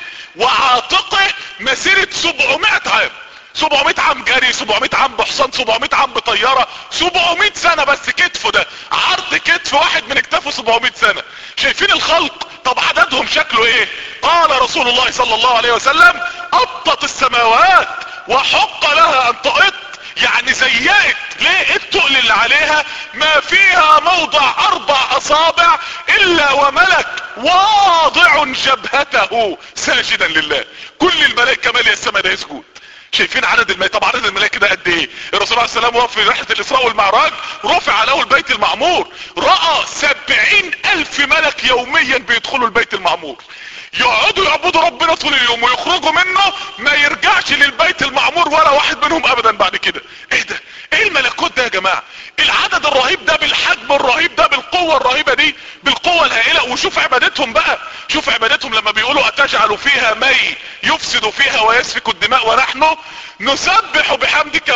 وعاتقه مسيرة 700 عام 700 عام جري 700 عام بحصان 700 عام بطيارة 700 سنة بس كتفه ده عرض كتف واحد من اكتافه 700 سنة شايفين الخلق طب عددهم شكله ايه قال رسول الله صلى الله عليه وسلم قطت السماوات وحق لها ان تقط يعني زيقت ليه التقل اللي عليها ما فيها موضع اربع اصابع الا وملك واضع جبهته ساجدا لله كل الملائكة مالية السماء ده يسجد شايفين عدد الملائكة طب عدد الملائكة ده قد ايه الرسول عليه السلام وقف في رحلة الاسراء والمعراج رفع له البيت المعمور رأى سبعين الف ملك يوميا بيدخلوا البيت المعمور يقعدوا يعبدوا ربنا طول اليوم ويخرجوا منه ما يرجعش للبيت المعمور ولا واحد منهم ابدا بعد كده ايه ده ايه الملكوت ده يا جماعة العدد الرهيب ده بالحجم الرهيب ده بالقوة الرهيبة دي بالقوة الهائلة وشوف عبادتهم بقى شوف عبادتهم لما بيقولوا اتجعل فيها مي يفسد فيها ويسفك الدماء ونحن نسبح بحمدك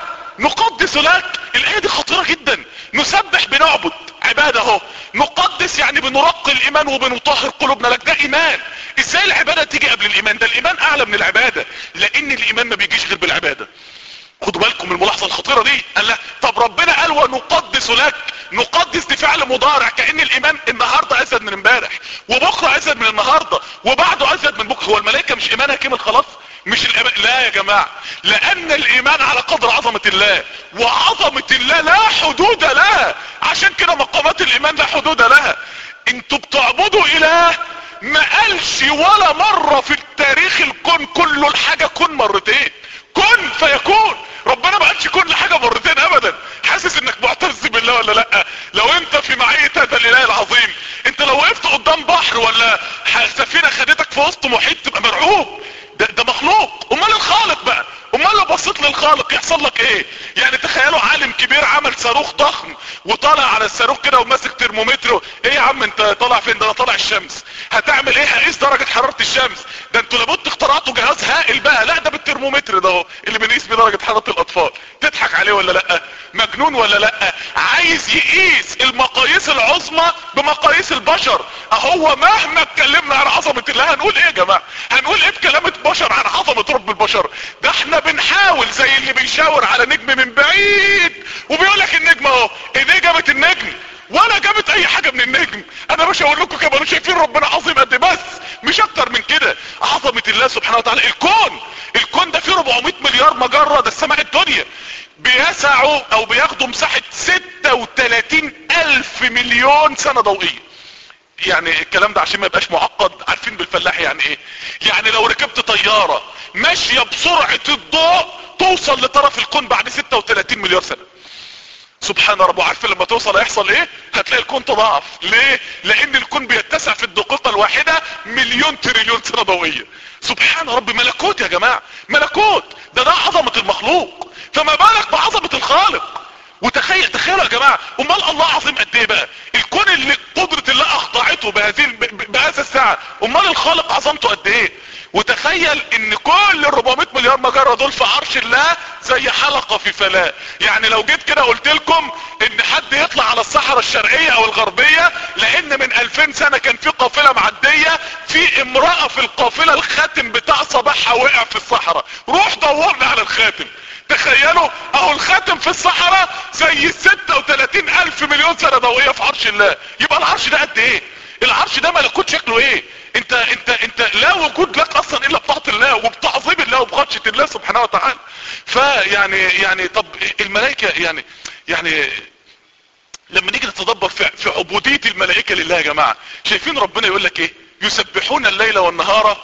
ونقدس لك الايه دي خطيرة جدا نسبح بنعبد عبادة اهو نقدس يعني بنرقي الايمان وبنطهر قلوبنا لك ده ايمان ازاي العبادة تيجي قبل الايمان ده الايمان اعلى من العبادة لان الايمان ما بيجيش غير بالعبادة خدوا بالكم من الملاحظة الخطيرة دي قال لا طب ربنا قال ونقدس لك نقدس دي فعل مضارع كأن الايمان النهاردة ازيد من امبارح وبكرة ازيد من النهاردة وبعده ازيد من بكرة هو الملائكة مش ايمانها كامل خلاص مش الإيمان لا يا جماعة لان الايمان على قدر عظمة الله وعظمة الله لا حدود لها عشان كده مقامات الايمان لا حدود لها انتوا بتعبدوا اله ما قالش ولا مرة في التاريخ الكون كله الحاجة كن مرتين كن فيكون ربنا ما قالش كل حاجة مرتين ابدا حاسس انك معتز بالله ولا لا لو انت في معية هذا الاله العظيم انت لو وقفت قدام بحر ولا سفينة خدتك في وسط محيط تبقى مرعوب ده, ده مخلوق امال الخالق بقى امال لو بصيت للخالق يحصل لك ايه يعني تخيلوا عالم كبير عمل صاروخ ضخم وطالع على الصاروخ كده وماسك ترمومتر ايه يا عم انت طالع فين ده انا طالع الشمس هتعمل ايه هقيس درجة حرارة الشمس ده انتوا لابد اخترعتوا جهاز هائل بقى لا ده بالترمومتر ده اهو اللي بنقيس بيه درجة حرارة الاطفال تضحك عليه ولا لا مجنون ولا لا عايز يقيس المقاييس العظمى بمقاييس البشر اهو مهما اتكلمنا عن عظمة الله هنقول ايه يا جماعة هنقول ايه بكلامة بشر عن عظمة رب البشر ده احنا بنحاول زي اللي بيشاور على نجم من بعيد وبيقول لك النجم اهو ايديه جابت النجم ولا جابت اي حاجة من النجم انا مش هقول لكم كمان شايفين ربنا عظيم قد بس مش اكتر من كده عظمة الله سبحانه وتعالى الكون الكون ده فيه 400 مليار مجرة ده السماء الدنيا بيسعوا او بياخدوا مساحة 36 الف مليون سنة ضوئية يعني الكلام ده عشان ما يبقاش معقد عارفين بالفلاح يعني ايه يعني لو ركبت طيارة ماشية بسرعة الضوء توصل لطرف الكون بعد 36 مليار سنة سبحان رب عارف لما توصل هيحصل ايه هتلاقي الكون تضاعف ليه لان الكون بيتسع في الدقيقة الواحدة مليون تريليون سنة ضوئية سبحان رب ملكوت يا جماعة ملكوت ده ده عظمة المخلوق فما بالك بعظمة الخالق وتخيل تخيلوا يا جماعة امال الله عظيم قد ايه بقى الكون اللي قدرة الله اخضعته بهذه بهذا الساعة امال الخالق عظمته قد ايه وتخيل ان كل ال 400 مليار مجرة دول في عرش الله زي حلقة في فلاة يعني لو جيت كده قلت لكم ان حد يطلع على الصحراء الشرقية او الغربية لان من 2000 سنة كان في قافلة معدية في امرأة في القافلة الخاتم بتاع صباحها وقع في الصحراء روح دورنا على الخاتم تخيلوا اهو الخاتم في الصحراء زي 36 الف مليون سنة ضوئية في عرش الله يبقى العرش ده قد ايه العرش ده ملكوت شكله ايه انت انت انت لا وجود لك اصلا الا بطاعة الله وبتعظيم الله وبخدشة الله سبحانه وتعالى فيعني يعني طب الملائكة يعني يعني لما نيجي نتدبر في, في عبودية الملائكة لله يا جماعة شايفين ربنا يقول لك ايه يسبحون الليل والنهار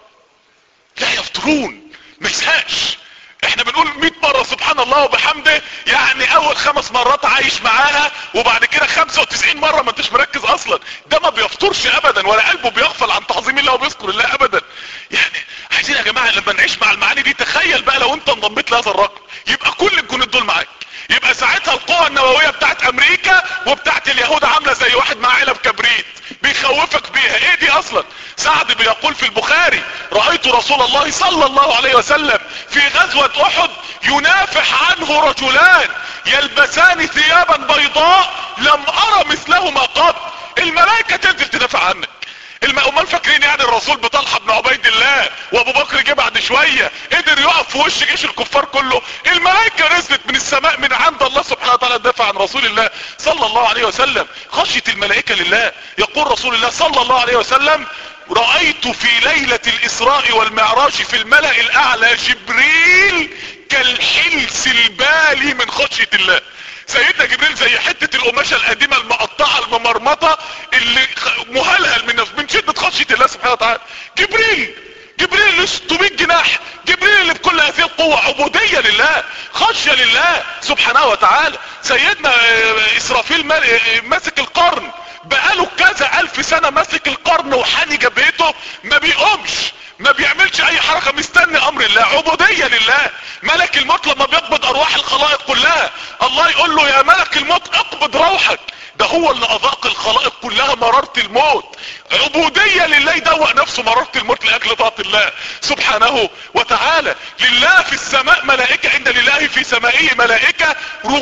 لا يفترون ما يزهقش احنا بنقول 100 مرة سبحان الله وبحمده يعني اول خمس مرات عايش معاها وبعد كده 95 مرة ما انتش مركز اصلا ده ما بيفطرش ابدا ولا قلبه بيغفل عن تعظيم الله وبيذكر الله ابدا يعني عايزين يا جماعة لما نعيش مع المعاني دي تخيل بقى لو انت انضميت لهذا الرقم يبقى كل الجنود دول معاك يبقى ساعتها القوة النووية بتاعت امريكا وبتاعت اليهود عاملة زي واحد مع علب كبريت بيخوفك بيها ايه دي اصلا سعد بيقول في البخاري رأيت رسول الله صلى الله عليه وسلم في غزوة احد ينافح عنه رجلان يلبسان ثيابا بيضاء لم ارى مثلهما قط الملائكة تنزل تدافع عنك امال فاكرين يعني الرسول بطلحة بن عبيد الله وابو بكر جه بعد شوية قدر يقف في وش جيش الكفار كله الملائكة نزلت من السماء من عند الله سبحانه وتعالى تدافع عن رسول الله صلى الله عليه وسلم خشية الملائكة لله يقول رسول الله صلى الله عليه وسلم رأيت في ليلة الاسراء والمعراج في الملأ الاعلى جبريل كالحلس البالي من خشية الله سيدنا جبريل زي حتة القماشة القديمة المقطعة الممرمطة اللي مهلهل من من شدة خشية الله سبحانه وتعالى جبريل جبريل اللي 600 جناح جبريل اللي بكل هذه القوة عبودية لله خشية لله سبحانه وتعالى سيدنا اسرافيل ماسك القرن بقاله كذا الف سنة ماسك القرن وحاني جبهته ما بيقومش ما بيعملش اي حركة مستني امر الله عبودية لله ملك الموت لما بيقبض ارواح الخلائق كلها الله يقول له يا ملك الموت اقبض روحك ده هو اللي اذاق الخلائق كلها مرارة الموت عبودية لله يدوق نفسه مرارة الموت لاجل طاعة الله سبحانه وتعالى لله في السماء ملائكة ان لله في سمائه ملائكة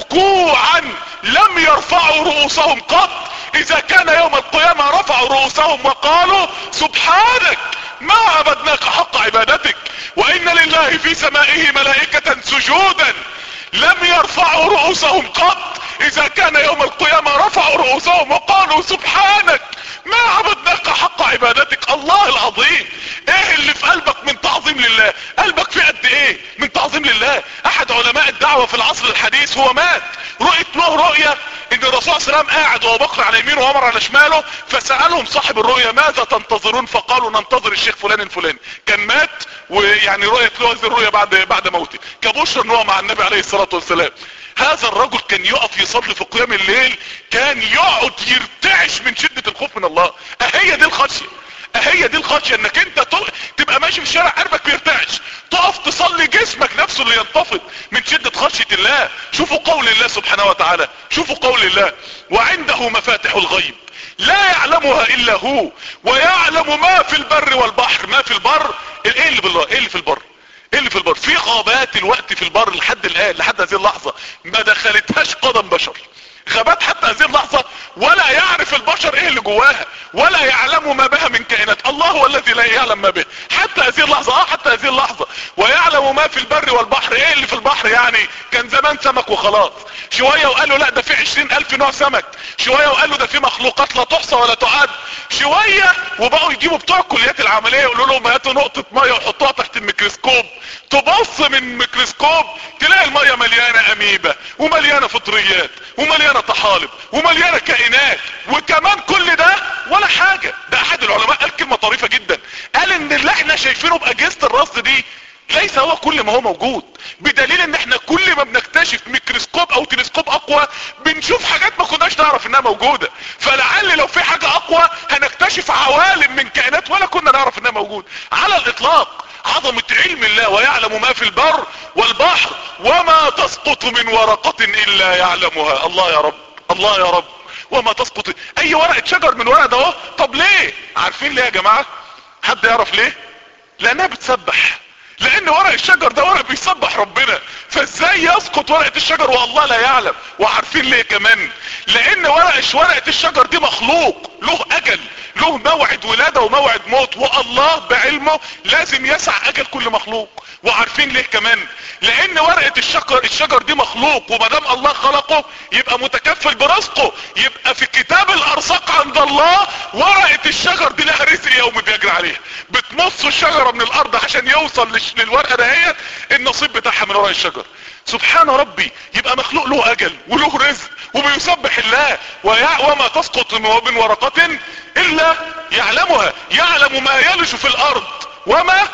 ركوعا لم يرفعوا رؤوسهم قط اذا كان يوم القيامة رفعوا رؤوسهم وقالوا سبحانك ما عبدناك حق عبادتك وان لله في سمائه ملائكة سجودا لم يرفعوا رؤوسهم قط اذا كان يوم القيامة رفعوا رؤوسهم وقالوا سبحانك ما عبدناك حق عبادتك الله العظيم ايه اللي في قلبك من تعظيم لله قلبك في قد ايه من تعظيم لله احد علماء الدعوة في العصر الحديث هو مات رؤية له رؤية ان الرسول صلى الله عليه وسلم قاعد وابو بكر على يمينه وعمر على شماله فسألهم صاحب الرؤية ماذا تنتظرون فقالوا ننتظر الشيخ فلان الفلاني كان مات ويعني رؤية له هذه الرؤية بعد بعد موته كبشر ان هو مع النبي عليه الصلاة والسلام هذا الرجل كان يقف يصلي في قيام الليل كان يقعد يرتعش من شدة الخوف من الله اهي دي الخشية اهي دي الخشية انك انت تبقى ماشي في الشارع قلبك بيرتعش تقف تصلي جسمك نفسه اللي ينتفض من شدة خشية الله شوفوا قول الله سبحانه وتعالى شوفوا قول الله وعنده مفاتح الغيب لا يعلمها الا هو ويعلم ما في البر والبحر ما في البر ايه اللي بالله ايه اللي في البر ايه اللي في البر في غابات الوقت في البر لحد الان لحد هذه اللحظة ما دخلتهاش قدم بشر غابات حتى هذه اللحظة ولا يعرف البشر ايه اللي جواها ولا يعلم ما بها من كائنات الله هو الذي لا يعلم ما به حتى هذه اللحظة اه حتى هذه اللحظة ويعلم ما في البر والبحر ايه اللي في البحر يعني كان زمان سمك وخلاص شوية وقالوا لا ده في عشرين الف نوع سمك شوية وقالوا ده في مخلوقات لا تحصى ولا تعد شوية وبقوا يجيبوا بتوع الكليات العملية يقولوا لهم هاتوا نقطة مية وحطوها تحت الميكروسكوب تبص من ميكروسكوب تلاقي المية مليانة اميبة ومليانة فطريات ومليانة طحالب ومليانة كائنات وكمان كل ده ولا حاجة ده احد العلماء قال كلمة طريفة جدا قال ان اللي احنا شايفينه باجهزة الرصد دي ليس هو كل ما هو موجود بدليل ان احنا كل ما بنكتشف ميكروسكوب او تلسكوب اقوى بنشوف حاجات ما كناش نعرف انها موجودة فلعل لو في حاجة اقوى هنكتشف عوالم من كائنات ولا كنا نعرف انها موجود على الاطلاق عظمة علم الله ويعلم ما في البر والبحر وما تسقط من ورقة الا يعلمها الله يا رب الله يا رب وما تسقط اي ورقة شجر من ورقة ده اهو طب ليه عارفين ليه يا جماعة حد يعرف ليه لانها بتسبح لان ورق الشجر ده ورق بيسبح ربنا فازاي يسقط ورقة الشجر والله لا يعلم وعارفين ليه كمان لان ورق ورقة الشجر دي مخلوق له اجل له موعد ولادة وموعد موت والله بعلمه لازم يسع اجل كل مخلوق وعارفين ليه كمان لان ورقة الشجر الشجر دي مخلوق ومدام الله خلقه يبقى متكفل برزقه يبقى في كتاب الارزاق عند الله ورقة الشجر دي لها رزق يومي بيجري عليها بتمص الشجرة من الارض عشان يوصل للورقة دهيت النصيب بتاعها من ورق الشجر سبحان ربي يبقى مخلوق له اجل وله رزق وبيسبح الله وما تسقط من ورقة الا يعلمها يعلم ما يلج في الارض وما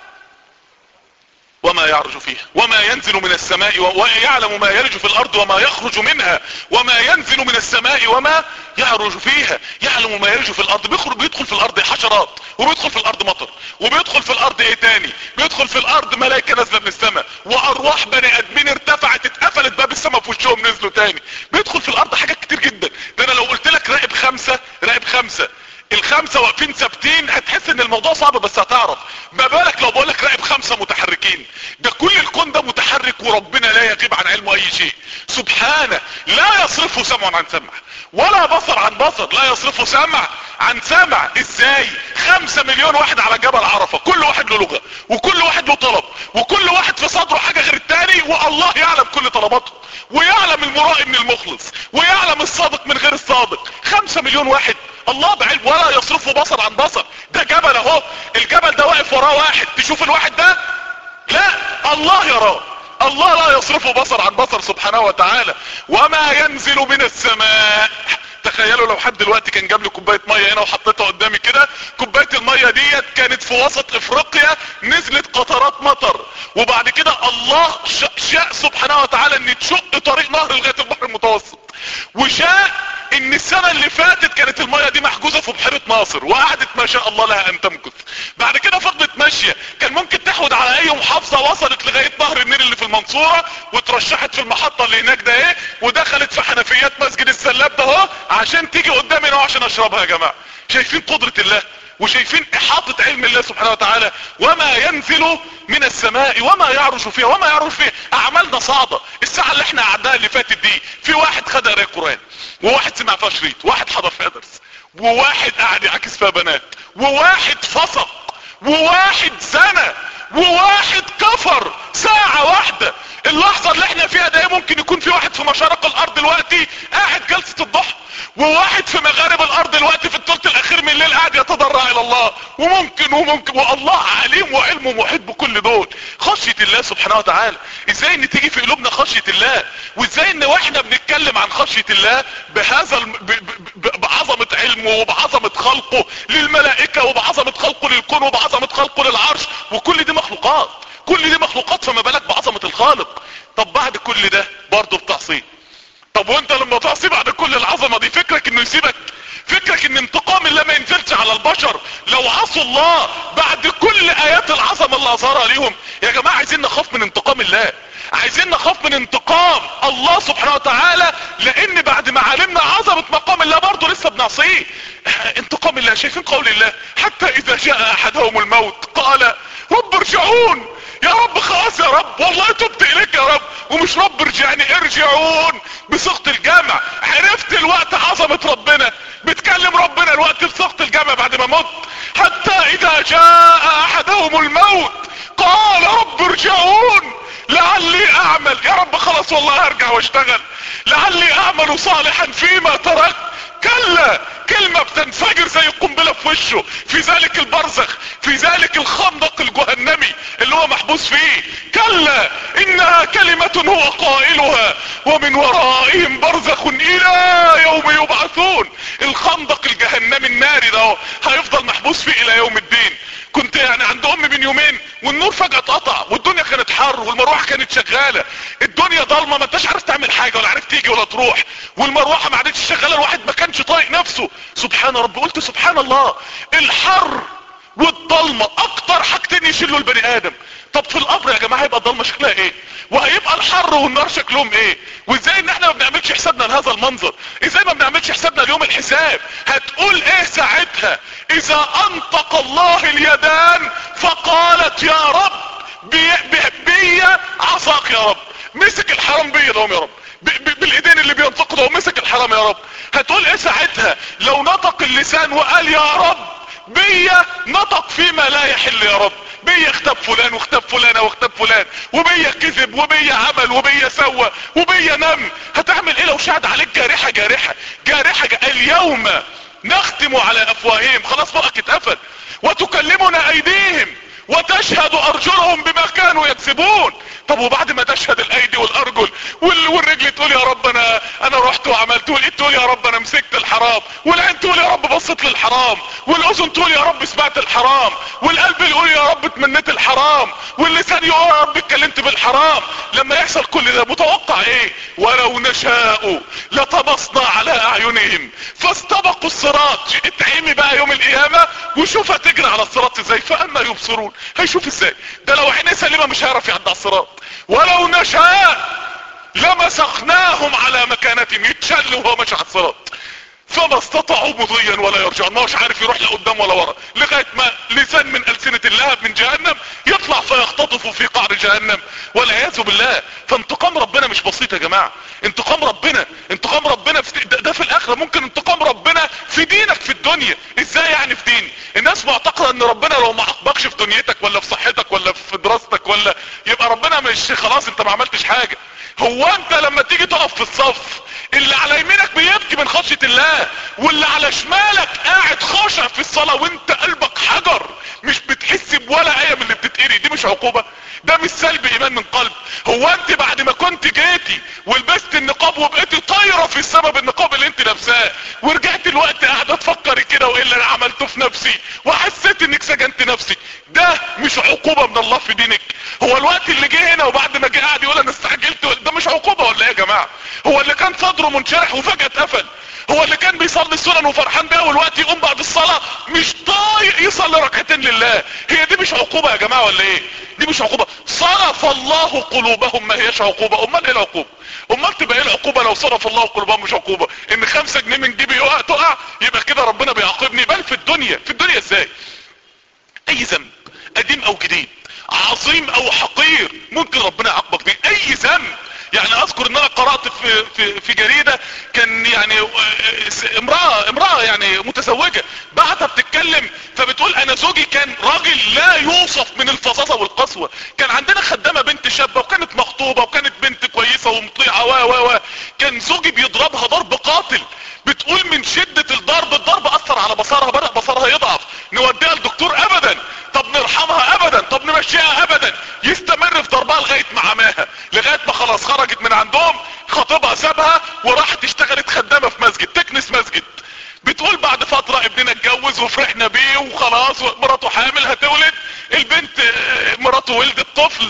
وما يعرج فيها وما ينزل من السماء ويعلم ما يلج في الارض وما يخرج منها وما ينزل من السماء وما يعرج فيها يعلم ما يلج في الارض بيخرج بيدخل في الارض حشرات وبيدخل في الارض مطر وبيدخل في الارض ايه تاني بيدخل في الارض ملائكة نازلة من السماء وارواح بني ادمين ارتفعت اتقفلت باب السماء في وشهم نزلوا تاني بيدخل في الارض حاجات كتير جدا ده انا لو قلت لك راقب خمسة راقب خمسة الخمسة واقفين ثابتين هتحس ان الموضوع صعب بس هتعرف ما بالك لو بقولك راقب خمسة متحركين ده كل الكون ده متحرك وربنا لا يغيب عن علمه اي شيء سبحانه لا يصرفه سمع عن سمع ولا بصر عن بصر لا يصرفه سمع عن سمع ازاي خمسة مليون واحد على جبل عرفة كل واحد له لغة وكل واحد له طلب وكل واحد في صدره حاجة غير التاني والله يعلم كل طلباته ويعلم المرائي من المخلص ويعلم الصادق من غير الصادق خمسة مليون واحد الله بعلم ولا يصرفه بصر عن بصر ده جبل اهو الجبل ده واقف وراه واحد تشوف الواحد ده لا الله يراه الله لا يصرفه بصر عن بصر سبحانه وتعالى وما ينزل من السماء تخيلوا لو حد دلوقتي كان جاب لي كوبايه ميه هنا وحطيتها قدامي كده كوبايه الميه ديت كانت في وسط افريقيا نزلت قطرات مطر وبعد كده الله شاء سبحانه وتعالى ان تشق طريق نهر لغايه البحر المتوسط وشاء ان السنة اللي فاتت كانت المية دي محجوزة في بحيرة ناصر وقعدت ما شاء الله لها ان تمكث بعد كده فضلت ماشية كان ممكن تحود على اي محافظة وصلت لغاية نهر النيل اللي في المنصورة وترشحت في المحطة اللي هناك ده ايه ودخلت في حنفيات مسجد السلاب ده اهو عشان تيجي قدامي هنا عشان اشربها يا جماعة شايفين قدرة الله وشايفين احاطة علم الله سبحانه وتعالى وما ينزل من السماء وما يعرج فيها وما يعرج فيها اعمالنا صعبة الساعة اللي احنا قعدناها اللي فاتت دي في واحد خد قراءة قرآن وواحد سمع فيها شريط واحد حضر فيها درس وواحد قاعد يعكس فيها بنات وواحد فسق وواحد زنى وواحد كفر ساعة واحدة اللحظة اللي احنا فيها ده ممكن يكون في واحد في مشارق الارض دلوقتي قاعد جلسة الضحى وواحد في مغارب الارض دلوقتي في الثلث الاخير من الليل قاعد يتضرع الى الله وممكن وممكن والله عليم وعلمه محيط بكل دول خشية الله سبحانه وتعالى ازاي ان تيجي في قلوبنا خشية الله وازاي ان واحنا بنتكلم عن خشية الله بهذا الم... ب... ب... بعظمة علمه وبعظمة خلقه للملائكة وبعظمة خلقه للكون وبعظمة خلقه للعرش وكل دي مخلوقات كل دي مخلوقات فما بالك بعظمة الخالق طب بعد كل ده برضه بتعصيه طب وانت لما تعصي بعد كل العظمة دي فكرك انه يسيبك فكرك ان انتقام الله ما ينزلش على البشر لو عصوا الله بعد كل ايات العظمة اللي اظهرها ليهم يا جماعة عايزين نخاف من انتقام الله عايزين نخاف من انتقام الله سبحانه وتعالى لان بعد ما علمنا عظمة مقام الله برضه لسه بنعصيه انتقام الله شايفين قول الله حتى اذا جاء احدهم الموت قال رب ارجعون يا رب خلاص يا رب والله تبت اليك يا رب ومش رب ارجعني ارجعون بصيغه الجمع عرفت الوقت عظمه ربنا بتكلم ربنا الوقت بصيغه الجمع بعد ما مت حتى اذا جاء احدهم الموت قال رب ارجعون لعلي اعمل يا رب خلاص والله هرجع واشتغل لعلي اعمل صالحا فيما تركت كلا كلمة بتنفجر زي القنبلة في وشه في ذلك البرزخ في ذلك الخندق الجهنمي اللي هو محبوس فيه كلا انها كلمة هو قائلها ومن ورائهم برزخ الى يوم يبعثون الخندق الجهنمي الناري ده هيفضل محبوس فيه الى يوم الدين كنت يعني عند امي من يومين والنور فجأة اتقطع والدنيا كانت حر والمروحة كانت شغالة الدنيا ضلمة ما انتش عارف تعمل حاجة ولا عارف تيجي ولا تروح والمروحة ما عادتش شغالة الواحد ما كانش طايق نفسه سبحان ربي قلت سبحان الله الحر والضلمة اكتر حاجتين يشيلوا البني ادم طب في القبر يا جماعة هيبقى الضلمة شكلها ايه وهيبقى الحر والنار شكلهم ايه وازاي ان احنا ما بنعملش حسابنا لهذا المنظر ازاي ما بنعملش حسابنا ليوم الحساب هتقول ايه ساعتها اذا انطق الله اليدان فقالت يا رب بي بي بي عصاك يا رب مسك الحرام بيا لهم يا رب بالايدين اللي بينطقوا ده ومسك الحرام يا رب هتقول ايه ساعتها لو نطق اللسان وقال يا رب بيا نطق فيما لا يحل يا رب بيا اختب فلان واختب فلانة واختب فلان وبيا كذب وبيا عمل وبيا سوى وبيا نم هتعمل ايه لو شهد عليك جارحة جارحة جارحة جا... اليوم نختم على افواههم خلاص بقى اتقفل وتكلمنا ايديهم وتشهد ارجلهم بما كانوا يكسبون طب وبعد ما تشهد الايدي والارجل وال... والرجل تقول يا رب انا انا رحت وعملت والايد تقول يا رب انا مسكت الحرام والعين تقول يا رب بصيت للحرام والاذن تقول يا رب سمعت الحرام والقلب يقول يا رب اتمنيت الحرام واللسان يقول يا رب اتكلمت بالحرام لما يحصل كل ده متوقع ايه ولو نشاء لطمسنا على اعينهم فاستبقوا الصراط اتعمي بقى يوم القيامة وشوف هتجري على الصراط ازاي فاما يبصرون هيشوف ازاي ده لو عينيه سليمة مش هيعرف يعدي على الصراط ولو نشاء لمسخناهم على مكانتهم يتشل وهو ماشي على الصراط فما استطاعوا مضيا ولا يرجعون ما هوش عارف يروح لقدام ولا ورا لغاية ما لسان من ألسنة اللهب من جهنم يطلع فيختطف في قعر جهنم والعياذ بالله فانتقام ربنا مش بسيط يا جماعة انتقام ربنا انتقام ربنا في ده, ده في الاخرة ممكن انتقام ربنا في دينك في الدنيا ازاي يعني في ديني الناس معتقدة ان ربنا لو ما عاقبكش في دنيتك ولا في صحتك ولا في دراستك ولا يبقى ربنا مش خلاص انت ما عملتش حاجة هو انت لما تيجي تقف في الصف اللي على يمينك بيبكي من خشية الله واللي على شمالك قاعد خاشع في الصلاة وانت قلبك حجر مش بتحس بولا ايه من اللي بتتقري دي مش عقوبة ده مش سلب ايمان من قلب هو انت بعد ما كنت جيتي ولبست النقاب وبقيتي طايرة في السبب النقاب اللي انت لابساه ورجعت الوقت قاعدة تفكري كده وايه اللي انا عملته في نفسي وحسيت انك سجنت نفسك ده مش عقوبة من الله في دينك هو الوقت اللي جه هنا وبعد ما جه قاعد يقول انا استعجلت ده مش عقوبة ولا ايه يا جماعة هو اللي كان صدره منشرح وفجأة اتقفل هو اللي كان بيصلي السنن وفرحان بيها والوقت يقوم بعد الصلاة مش طايق يصلي ركعتين لله هي دي مش عقوبة يا جماعة ولا ايه دي مش عقوبة صرف الله قلوبهم ما هيش عقوبة امال ايه العقوبة امال تبقى ايه العقوبة لو صرف الله قلوبهم مش عقوبة ان خمسة جنيه من جيبي يقع تقع يبقى كده ربنا بيعاقبني بل في الدنيا في الدنيا ازاي اي ذنب قديم او جديد عظيم او حقير ممكن ربنا يعاقبك بيه اي ذنب يعني اذكر ان انا قرأت في, في, في جريدة كان يعني امرأة امرأة يعني متزوجة بعدها بتتكلم فبتقول انا زوجي كان راجل لا يوصف من الفظاظة والقسوة كان عندنا خدامة بنت شابة وكانت مخطوبة وكانت بنت كويسة ومطيعة و و و كان زوجي بيضربها ضرب قاتل بتقول من شدة الضرب الضرب اثر على بصرها بدأ بصرها يضعف نوديها لدكتور ابدا طب نرحمها ابدا طب نمشيها ابدا يستمر في ضربها لغاية ما عماها لغاية ما خلاص خرجت من عندهم خطيبها سابها وراحت اشتغلت خدامة في مسجد تكنس مسجد بتقول بعد فترة ابننا اتجوز وفرحنا بيه وخلاص مراته حامل هتولد البنت مراته ولدت طفل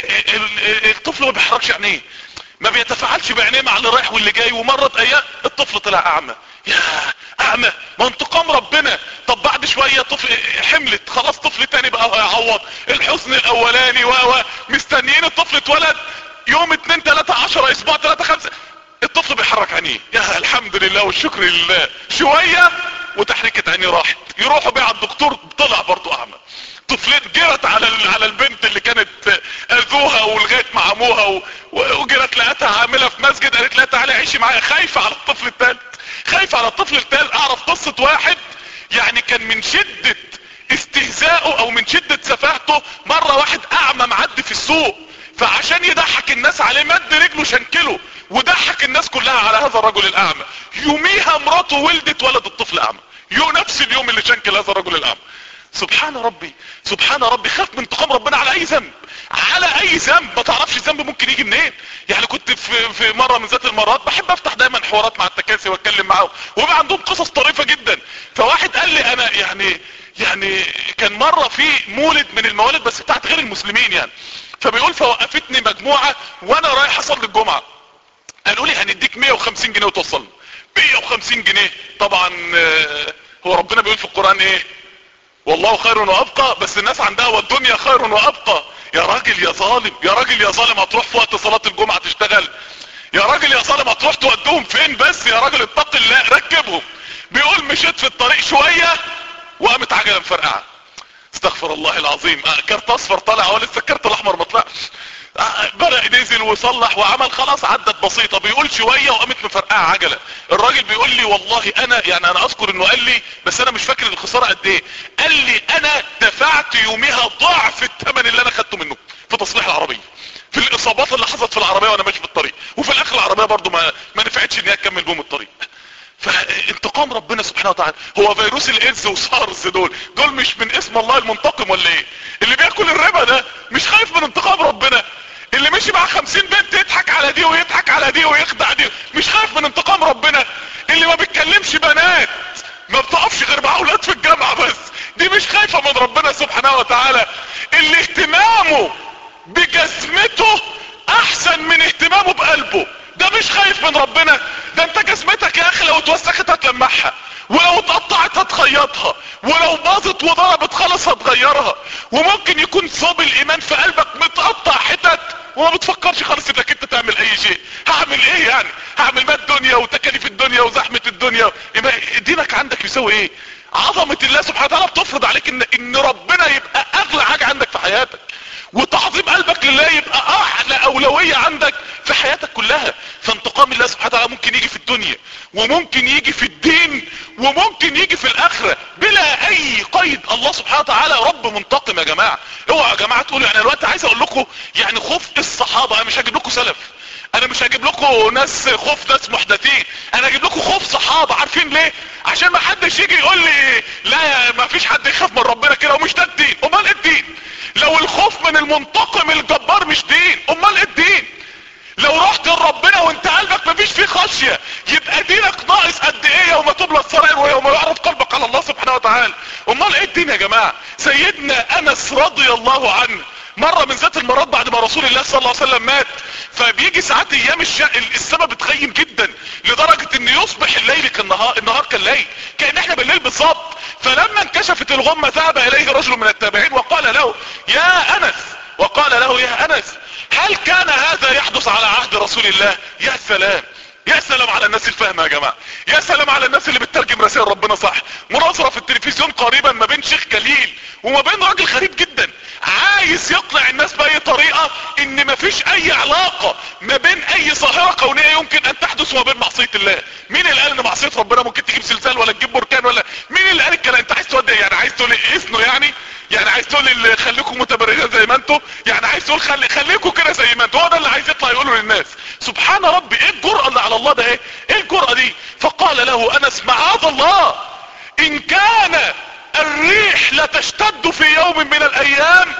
الطفل ما بيحركش عينيه ما بيتفاعلش بعينيه مع اللي رايح واللي جاي ومرت ايام الطفل طلع اعمى يا اعمى ما انتقام ربنا طب بعد شوية طفل حملت خلاص طفل تاني بقى هيعوض الحزن الاولاني و مستنيين الطفل اتولد يوم اتنين تلاتة عشرة اسبوع تلاتة خمسة الطفل بيحرك عينيه يا الحمد لله والشكر لله شوية وتحريكة عينيه راحت يروحوا بيها على الدكتور طلع برضو اعمى طفلين جرت على على البنت اللي كانت اذوها ولغايه ما عموها وجرت لقيتها عامله في مسجد قالت لها تعالي عيشي معايا خايفه على الطفل الثالث خايفه على الطفل الثالث اعرف قصه واحد يعني كان من شده استهزائه او من شده سفاهته مره واحد اعمى معدي في السوق فعشان يضحك الناس عليه مد رجله شنكله وضحك الناس كلها على هذا الرجل الاعمى يوميها مراته ولدت ولد الطفل اعمى يو نفس اليوم اللي شنكل هذا الرجل الاعمى سبحان ربي سبحان ربي خاف من انتقام ربنا على اي ذنب على اي ذنب ما تعرفش الذنب ممكن يجي منين يعني كنت في, في مرة من ذات المرات بحب افتح دايما حوارات مع التكاسي واتكلم معاهم وبقى عندهم قصص طريفة جدا فواحد قال لي انا يعني يعني كان مرة في مولد من الموالد بس بتاعت غير المسلمين يعني فبيقول فوقفتني مجموعة وانا رايح اصلي الجمعة قالوا لي هنديك 150 جنيه وتوصلنا 150 جنيه طبعا هو ربنا بيقول في القرآن ايه والله خير وابقى بس الناس عندها والدنيا خير وابقى يا راجل يا ظالم يا راجل يا ظالم هتروح في وقت صلاة الجمعة تشتغل يا راجل يا ظالم هتروح تودوهم فين بس يا راجل اتق الله ركبهم بيقول مشيت في الطريق شوية وقامت عجلة مفرقعة استغفر الله العظيم اه كارت اصفر طالع هو لسه الكارت الاحمر ما طلعش اه بدأ نزل وصلح وعمل خلاص عدت بسيطة بيقول شوية وقامت مفرقعة عجلة الراجل بيقول لي والله انا يعني انا اذكر انه قال لي بس انا مش فاكر الخسارة قد ايه قال لي انا دفعت يومها ضعف الثمن اللي انا خدته منه في تصليح العربية في الاصابات اللي حصلت في العربية وانا ماشي في الطريق وفي الاخر العربية برضو ما, ما نفعتش ان هي تكمل بهم الطريق فانتقام ربنا سبحانه وتعالى هو فيروس الايدز وسارس دول دول مش من اسم الله المنتقم ولا ايه اللي بياكل الربا ده مش خايف من انتقام ربنا اللي مشي مع خمسين بنت يضحك على دي ويضحك على دي ويخدع دي مش خايف من انتقام ربنا اللي ما بيتكلمش بنات ما بتقفش غير مع اولاد في الجامعة بس دي مش خايفة من ربنا سبحانه وتعالى اللي اهتمامه بجزمته احسن من اهتمامه بقلبه ده مش خايف من ربنا ده انت جزمتك يا اخي لو اتوسخت هتلمعها ولو اتقطعت هتخيطها ولو باظت وضربت خالص هتغيرها وممكن يكون صوب الايمان في قلبك متقطع حتت وما بتفكرش خالص انك انت تعمل اي شيء هعمل ايه يعني هعمل ما الدنيا وتكاليف الدنيا وزحمة الدنيا دينك عندك يسوي ايه عظمة الله سبحانه وتعالى بتفرض عليك ان, ان ربنا يبقى اغلى حاجة عندك في حياتك وتعظيم قلبك لله يبقى اعلى اولوية عندك في حياتك كلها فانتقام الله سبحانه وتعالى ممكن يجي في الدنيا وممكن يجي في الدين وممكن يجي في الاخرة بلا اي قيد الله سبحانه وتعالى رب منتقم يا جماعة اوعى يا جماعة تقولوا يعني الوقت عايز اقول لكم يعني خوف الصحابة انا مش هجيب لكم سلف انا مش هجيب لكم ناس خوف ناس محدثين انا هجيب لكم خوف صحابة عارفين ليه عشان ما حدش يجي يقول لي لا ما فيش حد يخاف من ربنا كده ومش ده الدين امال ايه الدين لو الخوف من المنتقم الجبار مش دين امال ايه الدين لو رحت لربنا وانت قلبك مفيش فيه خشية يبقى دينك ناقص قد ايه يوم تبلى السرائر ويوم يعرف قلبك على الله سبحانه وتعالى امال ايه الدين يا جماعة سيدنا انس رضي الله عنه مرة من ذات المرات بعد ما رسول الله صلى الله عليه وسلم مات فبيجي ساعات ايام الشق السماء بتخيم جدا لدرجة ان يصبح الليل كالنهار النهار كالليل كأن احنا بالليل بالظبط فلما انكشفت الغمة ذهب اليه رجل من التابعين وقال له يا انس وقال له يا انس هل كان هذا يحدث على عهد رسول الله يا سلام يا سلام على الناس الفاهمة يا جماعة يا سلام على الناس اللي بتترجم رسائل ربنا صح مناظرة في التلفزيون قريبا ما بين شيخ كليل وما بين راجل غريب جدا عايز يقنع الناس باي طريقة ان مفيش اي علاقة ما بين اي ظاهرة كونية يمكن ان تحدث وما بين معصية الله مين اللي قال ان معصية ربنا ممكن تجيب زلزال ولا تجيب بركان ولا مين اللي قال الكلام انت عايز تودي يعني عايز تقول اذنه يعني يعني عايز تقول اللي خليكم متبرجين زي ما انتم يعني عايز تقول خلي خليكم كده زي ما انتم هو ده اللي عايز يطلع يقوله للناس سبحان ربي ايه الجرأة اللي على الله ده ايه ايه الجرأة دي فقال له انس معاذ الله ان كان الريح لتشتد في يوم من الايام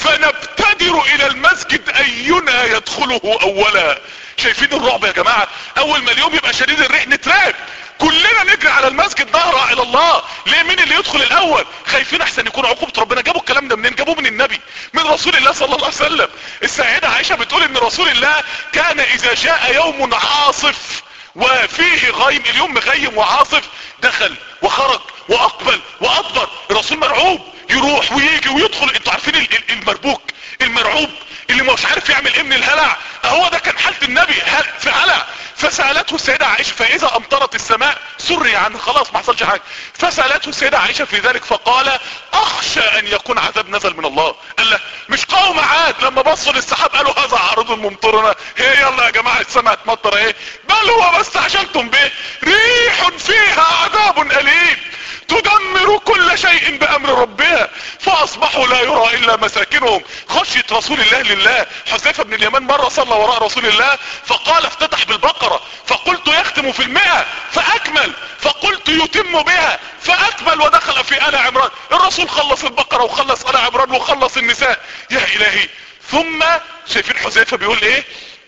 فنبتدر الى المسجد اينا يدخله اولا شايفين الرعب يا جماعة اول ما اليوم يبقى شديد الريح نترعب كلنا نجري على المسجد نهرع الى الله ليه مين اللي يدخل الاول خايفين احسن يكون عقوبة ربنا جابوا الكلام ده منين جابوه من النبي من رسول الله صلى الله عليه وسلم السيدة عائشة بتقول ان رسول الله كان اذا جاء يوم عاصف وفيه غيم اليوم مغيم وعاصف دخل وخرج واقبل وادبر الرسول مرعوب يروح ويجي ويدخل انتوا عارفين المربوك المرعوب اللي مش عارف يعمل ايه من الهلع هو ده كان حالة النبي في هلع فسألته السيدة عائشة فاذا امطرت السماء سري عنه خلاص ما حصلش حاجة فسألته السيدة عائشة في ذلك فقال اخشى ان يكون عذاب نزل من الله قال له مش قوم عاد لما بصوا للسحاب قالوا هذا عارض ممطرنا هي يلا يا جماعة السماء تمطر ايه بل هو ما استعجلتم به ريح فيها عذاب اليم تدمر كل شيء بامر ربها فاصبحوا لا يرى الا مساكنهم خشية رسول الله لله حذيفة بن اليمان مرة صلى وراء رسول الله فقال افتتح بالبقرة فقلت يختم في المئة فاكمل فقلت يتم بها فاكمل ودخل في آل عمران الرسول خلص البقرة وخلص آل عمران وخلص النساء يا الهي ثم شايفين حذيفة بيقول ايه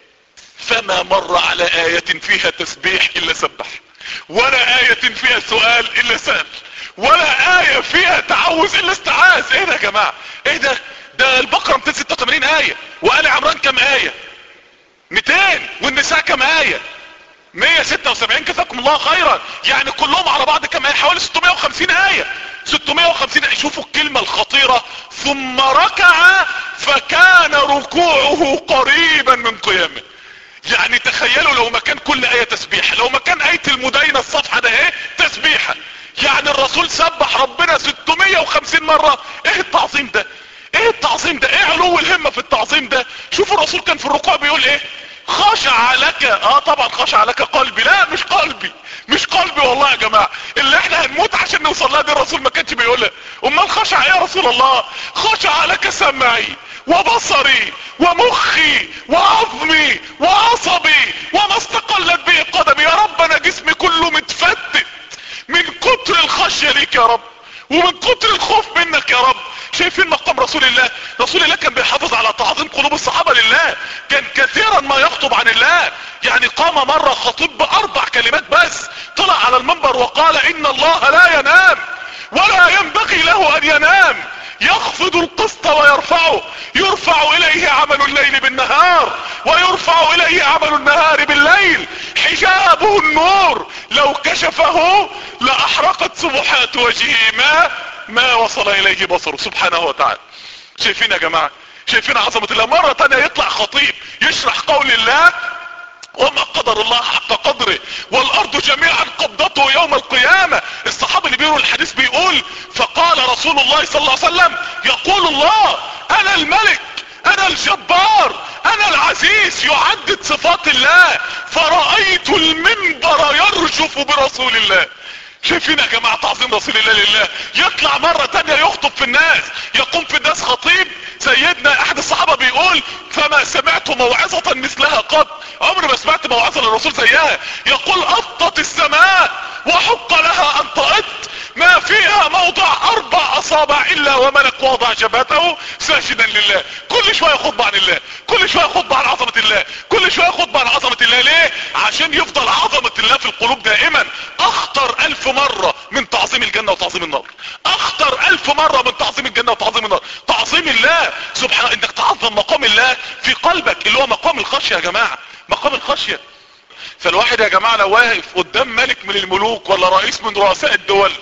فما مر على آية فيها تسبيح الا سبح ولا آية فيها سؤال الا سأل ولا آية فيها تعوذ الا استعاذ ايه ده يا جماعة ايه ده ده البقرة 286 آية وآل عمران كم آية 200 والنساء كم آية 176 كفاكم الله خيرا يعني كلهم على بعض كم آية حوالي 650 آية 650 آية شوفوا الكلمة الخطيرة ثم ركع فكان ركوعه قريبا من قيامه يعني تخيلوا لو ما كان كل آية تسبيحة لو ما كان آية المدينة الصفحة ده ايه تسبيحة يعني الرسول سبح ربنا 650 مرة ايه التعظيم ده ايه التعظيم ده ايه علو الهمة في التعظيم ده شوفوا الرسول كان في الركوع بيقول ايه خشع لك اه طبعا خشع لك قلبي لا مش قلبي مش قلبي والله يا جماعة اللي احنا هنموت عشان نوصل لها دي الرسول ما كانش بيقولها امال خشع ايه يا رسول الله خشع لك سمعي وبصري ومخي وعظمي وعصبي وما استقلت به قدمي يا رب انا جسمي كله متفتت من كتر الخشية ليك يا رب ومن كتر الخوف منك يا رب شايفين مقام رسول الله رسول الله كان بيحافظ على تعظيم قلوب الصحابة لله كان كثيرا ما يخطب عن الله يعني قام مرة خطيب باربع كلمات بس طلع على المنبر وقال ان الله لا ينام ولا ينبغي له ان ينام يخفض القسط ويرفعه يرفع اليه عمل الليل بالنهار ويرفع اليه عمل النهار بالليل حجابه النور لو كشفه لاحرقت سبحات وجهه ما ما وصل اليه بصره سبحانه وتعالى شايفين يا جماعة شايفين عظمة الله مرة تانية يطلع خطيب يشرح قول الله وما قدر الله حق قدره والارض جميعا قبضته يوم القيامة الصحابي اللي بيقولوا الحديث بيقول فقال رسول الله صلى الله عليه وسلم يقول الله انا الملك انا الجبار انا العزيز يعدد صفات الله فرأيت المنبر يرجف برسول الله شايفين يا جماعة تعظيم رسول الله لله يطلع مرة تانية يخطب في الناس يقوم في الناس خطيب سيدنا احد الصحابة بيقول فما سمعت موعظة مثلها قط عمري ما سمعت موعظة للرسول زيها يقول اطت السماء وحق لها ان طئت ما فيها موضع اربع اصابع الا وملك وضع جبهته ساجدا لله كل شوية خطبة عن الله كل شوية خطبة عن عظمة الله كل شوية خطبة عن عظمة الله ليه عشان يفضل عظمة الله في القلوب دائما اخطر الف مرة من تعظيم الجنة وتعظيم النار اخطر الف مرة من تعظيم الجنة وتعظيم النار تعظيم الله سبحانه انك تعظم مقام الله في قلبك اللي هو مقام الخشية يا جماعة مقام الخشية فالواحد يا جماعة لو واقف قدام ملك من الملوك ولا رئيس من رؤساء الدول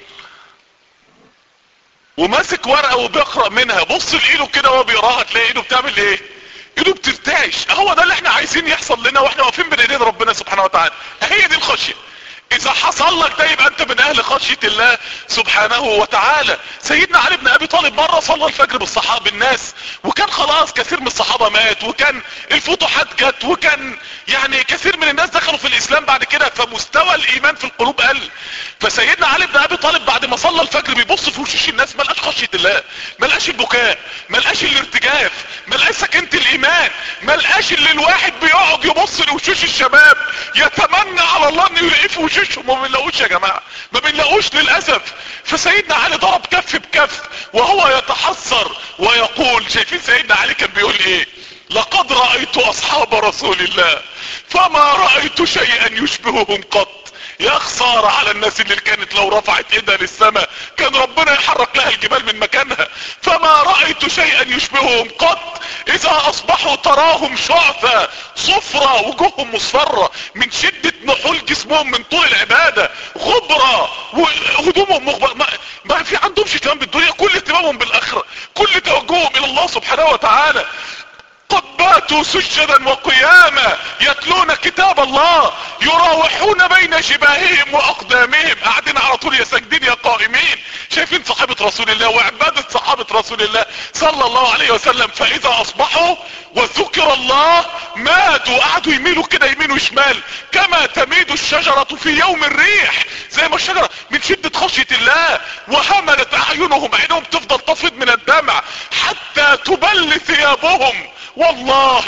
وماسك ورقة وبيقرأ منها بص لايده كده وهو بيقراها تلاقي ايده بتعمل ايه ايده بترتعش هو ده اللي احنا عايزين يحصل لنا واحنا واقفين بين ايدين ربنا سبحانه وتعالى هي دي الخشية اذا حصل لك ده يبقى انت من اهل خشية الله سبحانه وتعالى سيدنا علي بن ابي طالب مرة صلى الفجر بالصحابة الناس وكان خلاص كثير من الصحابة مات وكان الفتوحات جت وكان يعني كثير من الناس دخلوا في الاسلام بعد كده فمستوى الايمان في القلوب قل فسيدنا علي بن ابي طالب بعد ما صلى الفجر بيبص في وشوش الناس ما لقاش خشية الله ما لقاش البكاء ما لقاش الارتجاف ما لقاش سكينة الايمان ما لقاش اللي الواحد بيقعد يبص لوشوش الشباب يتمنى على الله انه يلاقيه في وشوشهم ما بنلاقوش يا جماعة ما بنلاقوش للاسف فسيدنا علي ضرب كف بكف وهو يتحسر ويقول شايفين سيدنا علي كان بيقول ايه لقد رأيت اصحاب رسول الله فما رأيت شيئا يشبههم قط يا خسارة على الناس اللي كانت لو رفعت ايدها للسماء كان ربنا يحرك لها الجبال من مكانها فما رأيت شيئا يشبههم قط اذا اصبحوا تراهم شعثة صفرة وجوههم مصفرة من شدة نحول جسمهم من طول العبادة غبرة وهدومهم مغبرة ما, ما في عندهمش اهتمام بالدنيا كل اهتمامهم بالاخرة كل توجههم الى الله سبحانه وتعالى قد باتوا سجدا وقياما يتلون كتاب الله يراوحون بين جباههم واقدامهم قاعدين على طول يا ساجدين يا قائمين شايفين صحابة رسول الله وعبادة صحابة رسول الله صلى الله عليه وسلم فاذا اصبحوا وذكر الله ماتوا قعدوا يميلوا كده يمين وشمال كما تميد الشجرة في يوم الريح زي ما الشجرة من شدة خشية الله وهملت اعينهم عينهم تفضل تفيض من الدمع حتى تبل ثيابهم والله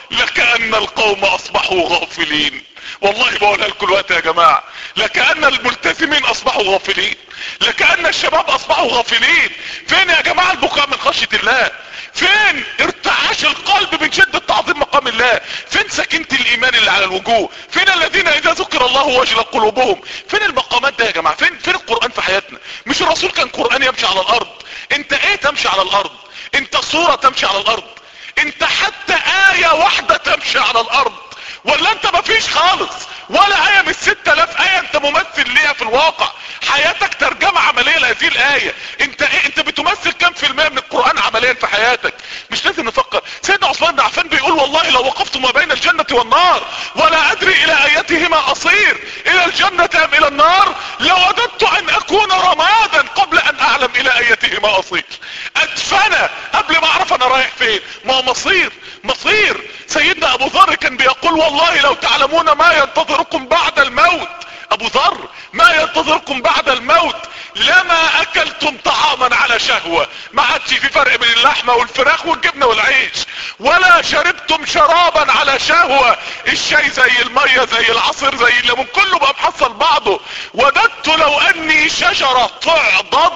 لكأن القوم اصبحوا غافلين والله بقولها لكم الوقت يا جماعة لكأن الملتزمين اصبحوا غافلين لكأن الشباب اصبحوا غافلين فين يا جماعة البكاء من خشية الله فين ارتعاش القلب من شدة تعظيم مقام الله فين سكينة الايمان اللي على الوجوه فين الذين اذا ذكر الله وجلت قلوبهم فين المقامات ده يا جماعة فين فين القرآن في حياتنا مش الرسول كان قرآن يمشي على الارض انت ايه تمشي على الارض انت صورة تمشي على الارض انت حتى آية واحدة تمشي على الارض ولا انت مفيش خالص ولا آية من الستة الاف آية انت ممثل ليها في الواقع حياتك ترجمة عملية لهذه الآية انت ايه انت بتمثل كم في المية من القرآن عمليا في حياتك مش لازم نفكر سيدنا عثمان بن عفان بيقول والله لو وقفت ما بين الجنة والنار ولا ادري الى ايتهما اصير الى الجنة ام الى النار لوددت ان اكون رمادا قبل ان اعلم الى ايتهما اصير ادفنى قبل ما اعرف انا رايح فين ما هو مصير مصير سيدنا ابو ذر كان بيقول والله لو تعلمون ما ينتظركم بعد الموت ابو ذر ما ينتظركم بعد الموت لما اكلتم طعاما على شهوة ما عادش في فرق بين اللحمة والفراخ والجبنة والعيش ولا شربتم شرابا على شهوة الشاي زي المية زي العصير زي الليمون كله بقى محصل بعضه وددت لو اني شجرة تعضد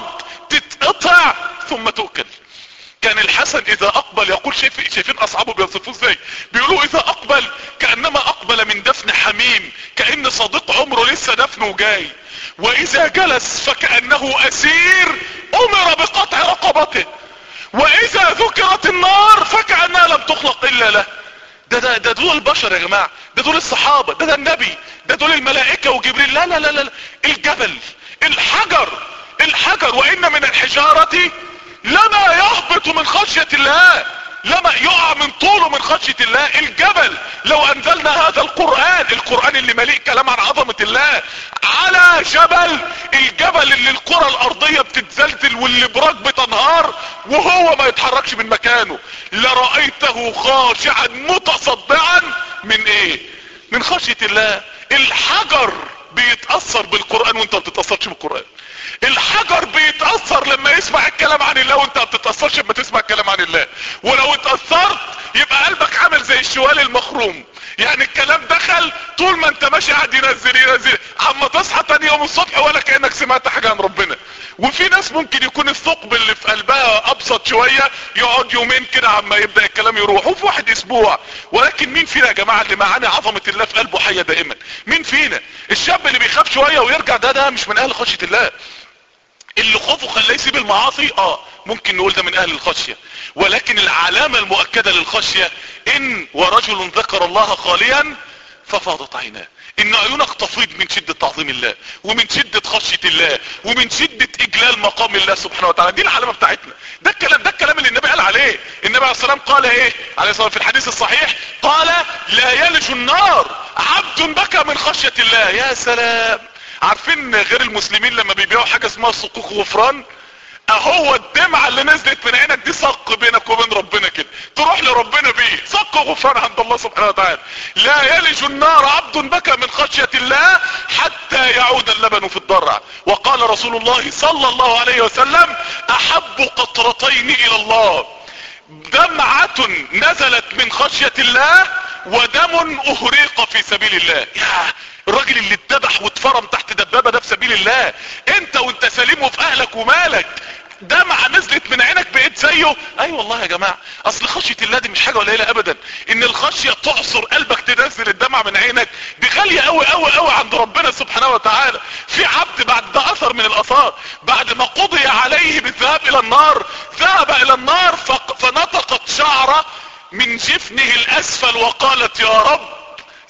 تتقطع ثم تؤكل كان الحسن اذا اقبل يقول شايف شايفين اصحابه بيوصفوه ازاي بيقولوا اذا اقبل كانما اقبل من دفن حميم كان صديق عمره لسه دفنه جاي واذا جلس فكانه اسير امر بقطع رقبته واذا ذكرت النار فكانها لم تخلق الا له ده ده ده دول البشر يا جماعه ده دول الصحابه ده ده النبي ده دول الملائكه وجبريل لا لا لا لا الجبل الحجر الحجر وان من الحجاره لما يهبط من خشية الله لما يقع من طوله من خشية الله الجبل لو انزلنا هذا القرآن القرآن اللي مليء كلام عن عظمة الله على جبل الجبل اللي الكرة الارضية بتتزلزل والابراج بتنهار وهو ما يتحركش من مكانه لرأيته خاشعا متصدعا من ايه من خشية الله الحجر بيتأثر بالقرآن وانت ما بتتأثرش بالقرآن الحجر بيتأثر لما يسمع الكلام عن الله وانت ما بتتأثرش لما تسمع الكلام عن الله ولو اتأثرت يبقى قلبك عامل زي الشوال المخروم يعني الكلام دخل طول ما انت ماشي قاعد ينزل ينزل عما تصحى تاني يوم الصبح ولا كأنك سمعت حاجة عن ربنا وفي ناس ممكن يكون الثقب اللي في قلبها ابسط شوية يقعد يومين كده عما يبدأ الكلام يروح وفي واحد اسبوع ولكن مين فينا يا جماعة اللي معانا عظمة الله في قلبه حية دائما مين فينا الشاب اللي بيخاف شوية ويرجع ده ده مش من اهل خشية الله اللي خوفه خلاه يسيب المعاصي اه ممكن نقول ده من اهل الخشية ولكن العلامة المؤكدة للخشية ان ورجل ذكر الله خاليا ففاضت عيناه ان عيونك تفيض من شدة تعظيم الله ومن شدة خشية الله ومن شدة اجلال مقام الله سبحانه وتعالى دي العلامة بتاعتنا ده الكلام ده الكلام اللي النبي قال عليه النبي عليه السلام قال ايه عليه الصلاة في الحديث الصحيح قال لا يلج النار عبد بكى من خشية الله يا سلام عارفين غير المسلمين لما بيبيعوا حاجة اسمها صكوك غفران اهو الدمعة اللي نزلت من عينك دي صق بينك وبين ربنا كده تروح لربنا بيه صق غفران عند الله سبحانه وتعالى لا يلج النار عبد بكى من خشية الله حتى يعود اللبن في الضرع وقال رسول الله صلى الله عليه وسلم احب قطرتين الى الله دمعة نزلت من خشية الله ودم اهريق في سبيل الله يا الراجل اللي اتذبح واتفرم تحت دبابة ده في سبيل الله انت وانت سليم وفي اهلك ومالك دمعة نزلت من عينك بقيت زيه اي أيوة والله يا جماعة اصل خشية الله دي مش حاجة قليلة ابدا ان الخشية تعصر قلبك تنزل الدمعة من عينك دي غالية قوي قوي قوي عند ربنا سبحانه وتعالى في عبد بعد ده اثر من الاثار بعد ما قضي عليه بالذهاب الى النار ذهب الى النار فنطقت شعرة من جفنه الاسفل وقالت يا رب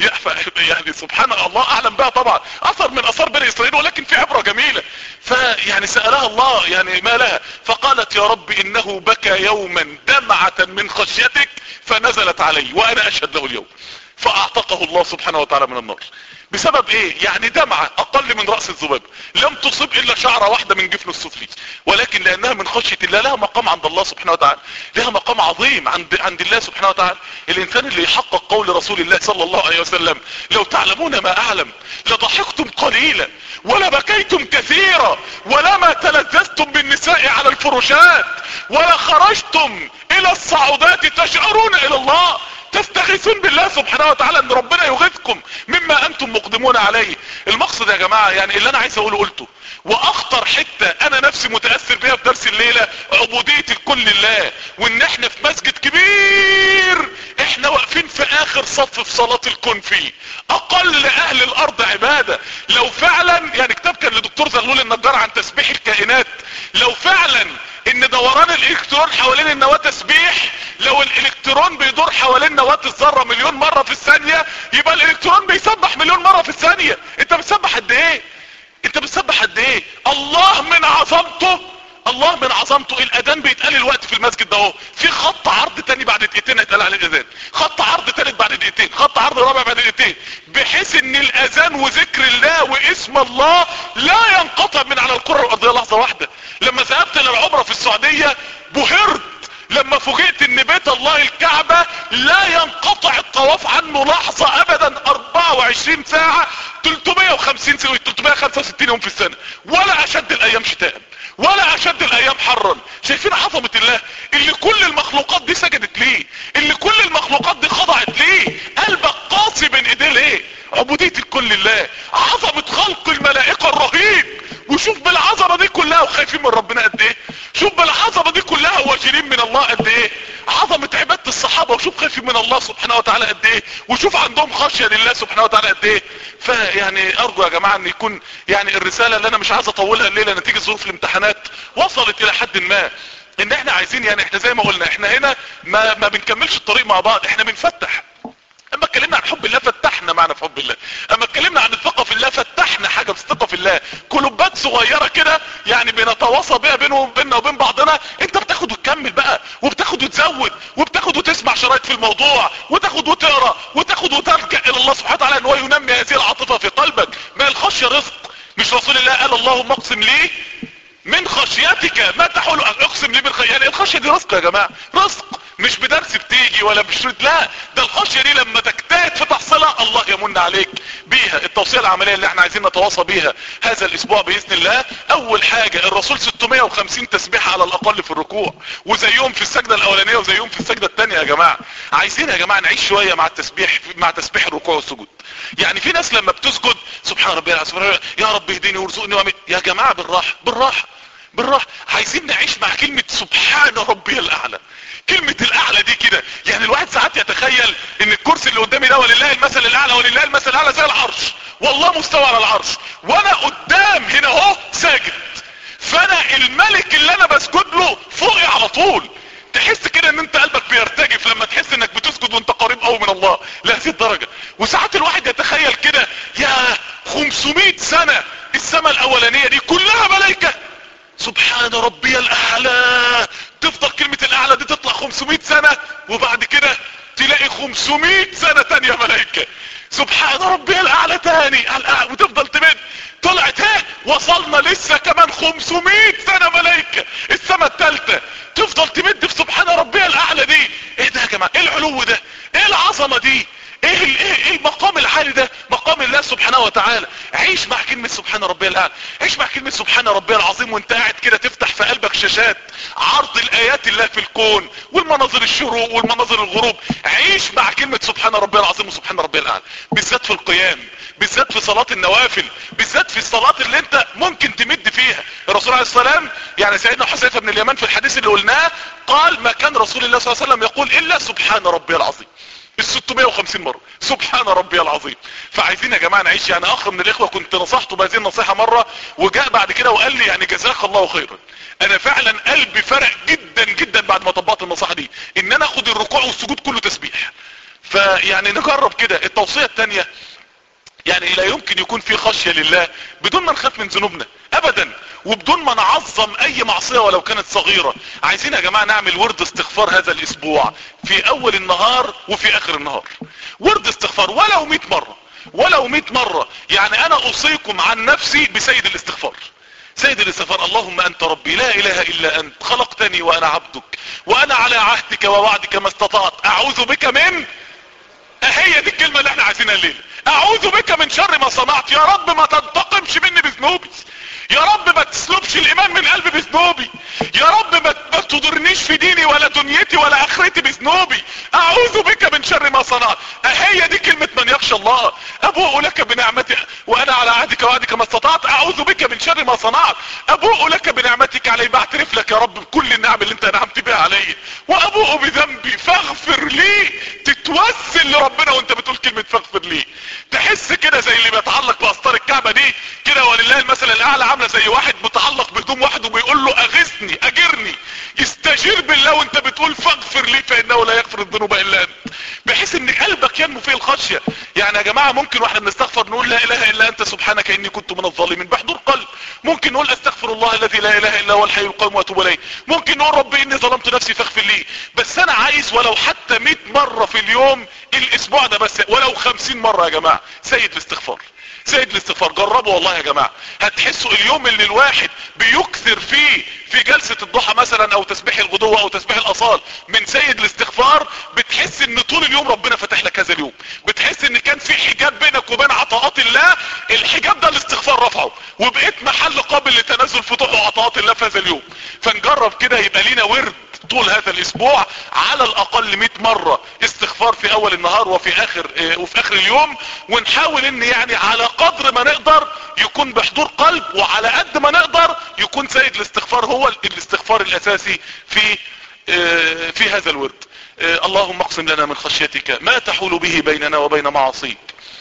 يعني سبحان الله اعلم بها طبعا اثر من اثار بني اسرائيل ولكن في عبرة جميلة فيعني سألها الله يعني ما لها فقالت يا رب انه بكى يوما دمعة من خشيتك فنزلت علي وانا اشهد له اليوم فاعتقه الله سبحانه وتعالى من النار بسبب ايه يعني دمعة اقل من رأس الذباب لم تصب الا شعرة واحدة من جفن السفلي ولكن لانها من خشية الله لها مقام عند الله سبحانه وتعالى لها مقام عظيم عند, عند الله سبحانه وتعالى الانسان اللي يحقق قول رسول الله صلى الله عليه وسلم لو تعلمون ما اعلم لضحكتم قليلا ولا بكيتم كثيرا ولا ما تلذذتم بالنساء على الفرشات ولا خرجتم الى الصعودات تشعرون الى الله تستغيثون بالله سبحانه وتعالى ان ربنا يغيثكم مما انتم مقدمون عليه المقصد يا جماعة يعني اللي انا عايز اقوله قلته واخطر حتة انا نفسي متأثر بيها في درس الليلة عبودية الكل لله وان احنا في مسجد كبير احنا واقفين في اخر صف في صلاة الكنفي اقل اهل الارض عبادة لو فعلا يعني كتاب كان لدكتور زغلول النجار عن تسبيح الكائنات لو فعلا ان دوران الالكترون حوالين النواة تسبيح لو الالكترون بيدور حوالين نواة الذرة مليون مرة في الثانية يبقى الالكترون بيسبح مليون مرة في الثانية انت بتسبح قد ايه انت بتسبح قد ايه الله من عظمته الله من عظمته الاذان بيتقال الوقت في المسجد ده اهو في خط عرض تاني بعد دقيقتين هيتقال عليه الاذان خط عرض تالت بعد دقيقتين خط عرض رابع بعد دقيقتين بحيث ان الاذان وذكر الله واسم الله لا ينقطع من على الكره الارضيه لحظه واحده لما ذهبت للعمره في السعوديه بهرت لما فوجئت ان بيت الله الكعبة لا ينقطع الطواف عنه لحظة ابدا 24 ساعة 350 سنة 365 يوم في السنة ولا اشد الايام شتاء ولا اشد الايام حرا شايفين عظمة الله اللي كل المخلوقات دي سجدت ليه اللي كل المخلوقات دي خضعت ليه قلبك قاسي بين ايديه ليه عبودية الكل لله عظمة خلق الملائكة الرهيب وشوف بالعظمة دي كلها وخايفين من ربنا قد ايه شوف بالعظمة دي كلها واجرين من الله قد ايه عظمة عبادة الصحابة وشوف خايفين من الله سبحانه وتعالى قد ايه وشوف عندهم خشية لله سبحانه وتعالى قد ايه فيعني ارجو يا جماعة ان يكون يعني الرسالة اللي انا مش عايز اطولها الليلة نتيجة ظروف الامتحانات وصلت الى حد ما ان احنا عايزين يعني احنا زي ما قلنا احنا هنا ما, ما بنكملش الطريق مع بعض احنا بنفتح اما اتكلمنا عن حب الله فتحنا معنا في حب الله اما اتكلمنا عن الثقة في الله فتحنا حاجة في الثقة في الله كلوبات صغيرة كده يعني بنتواصى بيها بينه وبيننا وبين بعضنا انت بتاخد وتكمل بقى وبتاخد وتزود وبتاخد وتسمع شرايط في الموضوع وتاخد وتقرا وتاخد وتلجأ الى الله سبحانه وتعالى ان هو ينمي هذه العاطفة في قلبك ما الخشية رزق مش رسول الله قال اللهم اقسم لي من خشيتك ما تحول اقسم لي بالخير يعني الخشية دي رزق يا جماعة رزق مش بدرس بتيجي ولا بشرط لا ده الخشية دي لما تجتهد في تحصيلها الله يمن عليك بيها التوصية العملية اللي احنا عايزين نتواصى بيها هذا الاسبوع باذن الله اول حاجة الرسول 650 تسبيحة على الاقل في الركوع وزيهم في السجدة الاولانية وزيهم في السجدة الثانية يا جماعة عايزين يا جماعة نعيش شوية مع التسبيح مع تسبيح الركوع والسجود يعني في ناس لما بتسجد سبحان ربي العظيم يا رب اهديني وارزقني وامين يا جماعة بالراحة بالراحة بالراحة عايزين نعيش مع كلمة سبحان ربي الاعلى كلمة الاعلى دي كده يعني الواحد ساعات يتخيل ان الكرسي اللي قدامي ده ولله المثل الاعلى ولله المثل الاعلى زي العرش والله مستوى على العرش وانا قدام هنا اهو ساجد فانا الملك اللي انا بسجد له فوقي على طول تحس كده ان انت قلبك بيرتجف لما تحس انك بتسجد وانت قريب قوي من الله لهذه الدرجة وساعات الواحد يتخيل كده يا 500 سنة السماء الاولانية دي كلها ملائكة سبحان ربي الاعلى تفضل كلمة الاعلى دي تطلع 500 سنة وبعد كده تلاقي 500 سنة تانية ملائكة سبحان ربي الاعلى تاني وتفضل تمد طلعت ايه وصلنا لسه كمان 500 سنة ملائكة السماء التالتة تفضل تمد في سبحان ربي الاعلى دي ايه ده يا جماعة ايه العلو ده ايه العظمة دي ايه ايه المقام العالي ده مقام الله سبحانه وتعالى عيش مع كلمة سبحان ربي الاعلى عيش مع كلمة سبحان ربي العظيم وانت قاعد كده تفتح في قلبك شاشات عرض الايات الله في الكون والمناظر الشروق والمناظر الغروب عيش مع كلمة سبحان ربي العظيم وسبحان ربي الاعلى بالذات في القيام بالذات في صلاة النوافل بالذات في الصلاة اللي انت ممكن تمد فيها الرسول عليه السلام يعني سيدنا حسيفة بن اليمان في الحديث اللي قلناه قال ما كان رسول الله صلى الله عليه وسلم يقول الا سبحان ربي العظيم ال 650 مرة سبحان ربي العظيم فعايزين يا جماعة نعيش يعني اخ من الاخوة كنت نصحته بهذه النصيحة مرة وجاء بعد كده وقال لي يعني جزاك الله خيرا انا فعلا قلبي فرق جدا جدا بعد ما طبقت النصيحة دي ان انا اخد الركوع والسجود كله تسبيح فيعني نجرب كده التوصية التانية يعني لا يمكن يكون في خشية لله بدون ما نخاف من ذنوبنا ابدا وبدون ما نعظم اي معصية ولو كانت صغيرة عايزين يا جماعة نعمل ورد استغفار هذا الاسبوع في اول النهار وفي اخر النهار ورد استغفار ولو 100 مرة ولو 100 مرة يعني انا اوصيكم عن نفسي بسيد الاستغفار سيد الاستغفار اللهم انت ربي لا اله الا انت خلقتني وانا عبدك وانا على عهدك ووعدك ما استطعت اعوذ بك من اهي دي الكلمة اللي احنا عايزينها الليلة اعوذ بك من شر ما صنعت يا رب ما تنتقمش مني بذنوبي يا رب ما تسلبش الايمان من قلبي بذنوبي يا رب ما تضرنيش في ديني ولا دنيتي ولا اخرتي بذنوبي اعوذ بك من شر ما صنعت اهي دي كلمة من يخشى الله ابوء لك بنعمتك وانا على عهدك وعهدك ما استطعت اعوذ بك من شر ما صنعت ابوء لك بنعمتك علي بعترف لك يا رب بكل النعم اللي انت انعمت بها علي وابوء بذنبي فاغفر لي بتوسل لربنا وانت بتقول كلمة فاغفر لي تحس كده زي اللي بيتعلق باستار الكعبة دي كده ولله المثل الاعلى عاملة زي واحد متعلق بهدوم واحد وبيقول له اغثني اجرني يستجير بالله وانت بتقول فاغفر لي فانه لا يغفر الذنوب الا انت بحيث ان قلبك ينمو فيه الخشية يعني يا جماعة ممكن واحنا بنستغفر نقول لا اله الا انت سبحانك اني كنت من الظالمين بحضور قلب ممكن نقول استغفر الله الذي لا اله الا هو الحي القيوم واتوب اليه ممكن نقول ربي اني ظلمت نفسي فاغفر لي بس انا عايز ولو حتى 100 مرة في اليوم الاسبوع ده بس ولو 50 مرة يا جماعة سيد الاستغفار سيد الاستغفار جربوا والله يا جماعة هتحسوا اليوم اللي الواحد بيكثر فيه في جلسة الضحى مثلا او تسبيح الغدوة او تسبيح الاصال من سيد الاستغفار بتحس ان طول اليوم ربنا فتح لك هذا اليوم بتحس ان كان في حجاب بينك وبين عطاءات الله الحجاب ده الاستغفار رفعه وبقيت محل قابل لتنزل فتوح وعطاءات الله في هذا اليوم فنجرب كده يبقى لينا ورد طول هذا الاسبوع على الاقل 100 مرة استغفار في اول النهار وفي اخر اه وفي اخر اليوم ونحاول ان يعني على قدر ما نقدر يكون بحضور قلب وعلى قد ما نقدر يكون سيد الاستغفار هو الاستغفار الاساسي في اه في هذا الورد اه اللهم اقسم لنا من خشيتك ما تحول به بيننا وبين معاصيك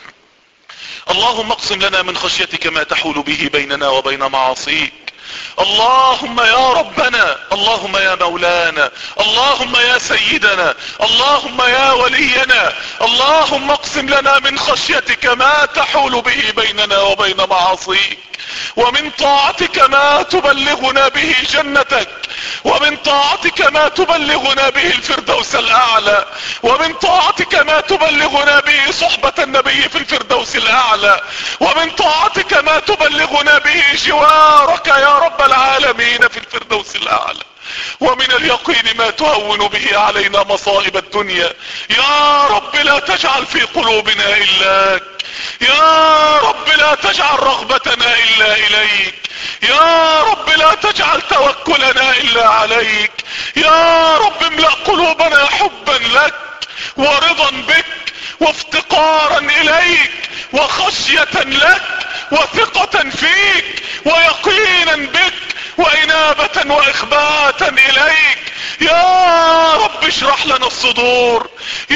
اللهم اقسم لنا من خشيتك ما تحول به بيننا وبين معاصيك اللهم يا ربنا اللهم يا مولانا اللهم يا سيدنا اللهم يا ولينا اللهم اقسم لنا من خشيتك ما تحول به بيننا وبين معاصيك ومن طاعتك ما تبلغنا به جنتك ومن طاعتك ما تبلغنا به الفردوس الاعلى ومن طاعتك ما تبلغنا به صحبة النبي في الفردوس الاعلى ومن طاعتك ما تبلغنا به جوارك يا رب العالمين في الفردوس الاعلى ومن اليقين ما تهون به علينا مصائب الدنيا يا رب لا تجعل في قلوبنا إلاك يا رب لا تجعل رغبتنا إلا إليك يا رب لا تجعل توكلنا إلا عليك يا رب املأ قلوبنا حبا لك ورضا بك وافتقارا إليك وخشية لك وثقة فيك ويقينا بك وانابة واخباتا اليك يا رب اشرح لنا الصدور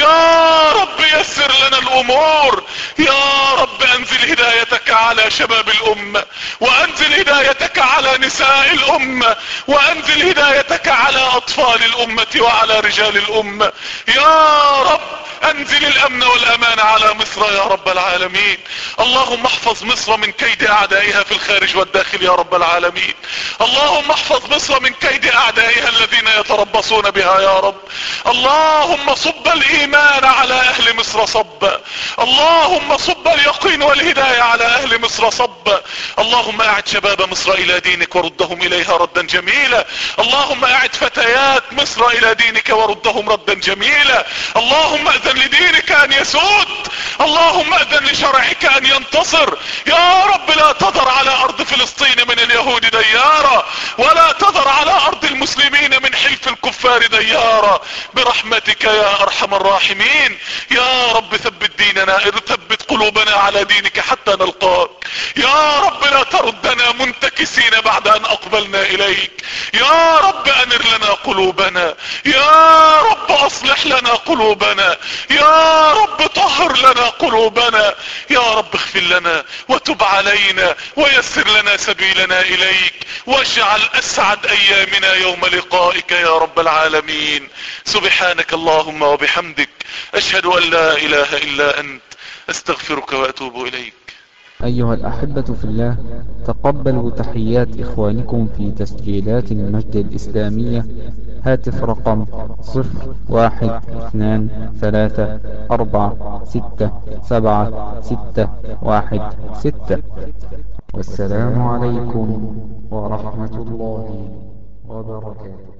يا رب يسر لنا الامور يا رب انزل هدايتك على شباب الامة وانزل هدايتك على نساء الامة وانزل هدايتك على اطفال الامة وعلى رجال الامة يا رب انزل الامن والامان على مصر يا رب العالمين اللهم احفظ مصر من كيد اعدائها في الخارج والداخل يا رب العالمين اللهم احفظ مصر من كيد اعدائها الذين يتربصون بها يا رب اللهم صب الايمان على اهل مصر صب اللهم صب اليقين والهداية على اهل مصر صب اللهم اعد شباب مصر الى دينك وردهم اليها ردا جميلا اللهم اعد فتيات مصر الى دينك وردهم ردا جميلا اللهم اذن لدينك ان يسود اللهم اذن لشرعك ان ينتصر يا رب لا تذر على ارض فلسطين من اليهود ديارا ولا تذر على ارض المسلمين من حلف الكفار ديارا برحمتك يا ارحم الراحمين يا رب ثبت ديننا ثبت قلوبنا على دينك حتى نلقاك يا رب لا تردنا منتكسين بعد ان اقبلنا اليك يا رب انر لنا قلوبنا يا رب اصلح لنا قلوبنا يا رب طهر لنا قلوبنا يا رب اغفر لنا وتب علينا ويسر لنا سبيلنا اليك واجعل اسعد ايامنا يوم لقائك يا رب العالمين سبحانك اللهم وبحمدك اشهد ان لا اله الا انت استغفرك واتوب اليك أيها الأحبة في الله تقبلوا تحيات إخوانكم في تسجيلات المجد الإسلامية هاتف رقم صفر واحد اثنان ثلاثة أربعة ستة سبعة ستة واحد ستة والسلام عليكم ورحمة الله وبركاته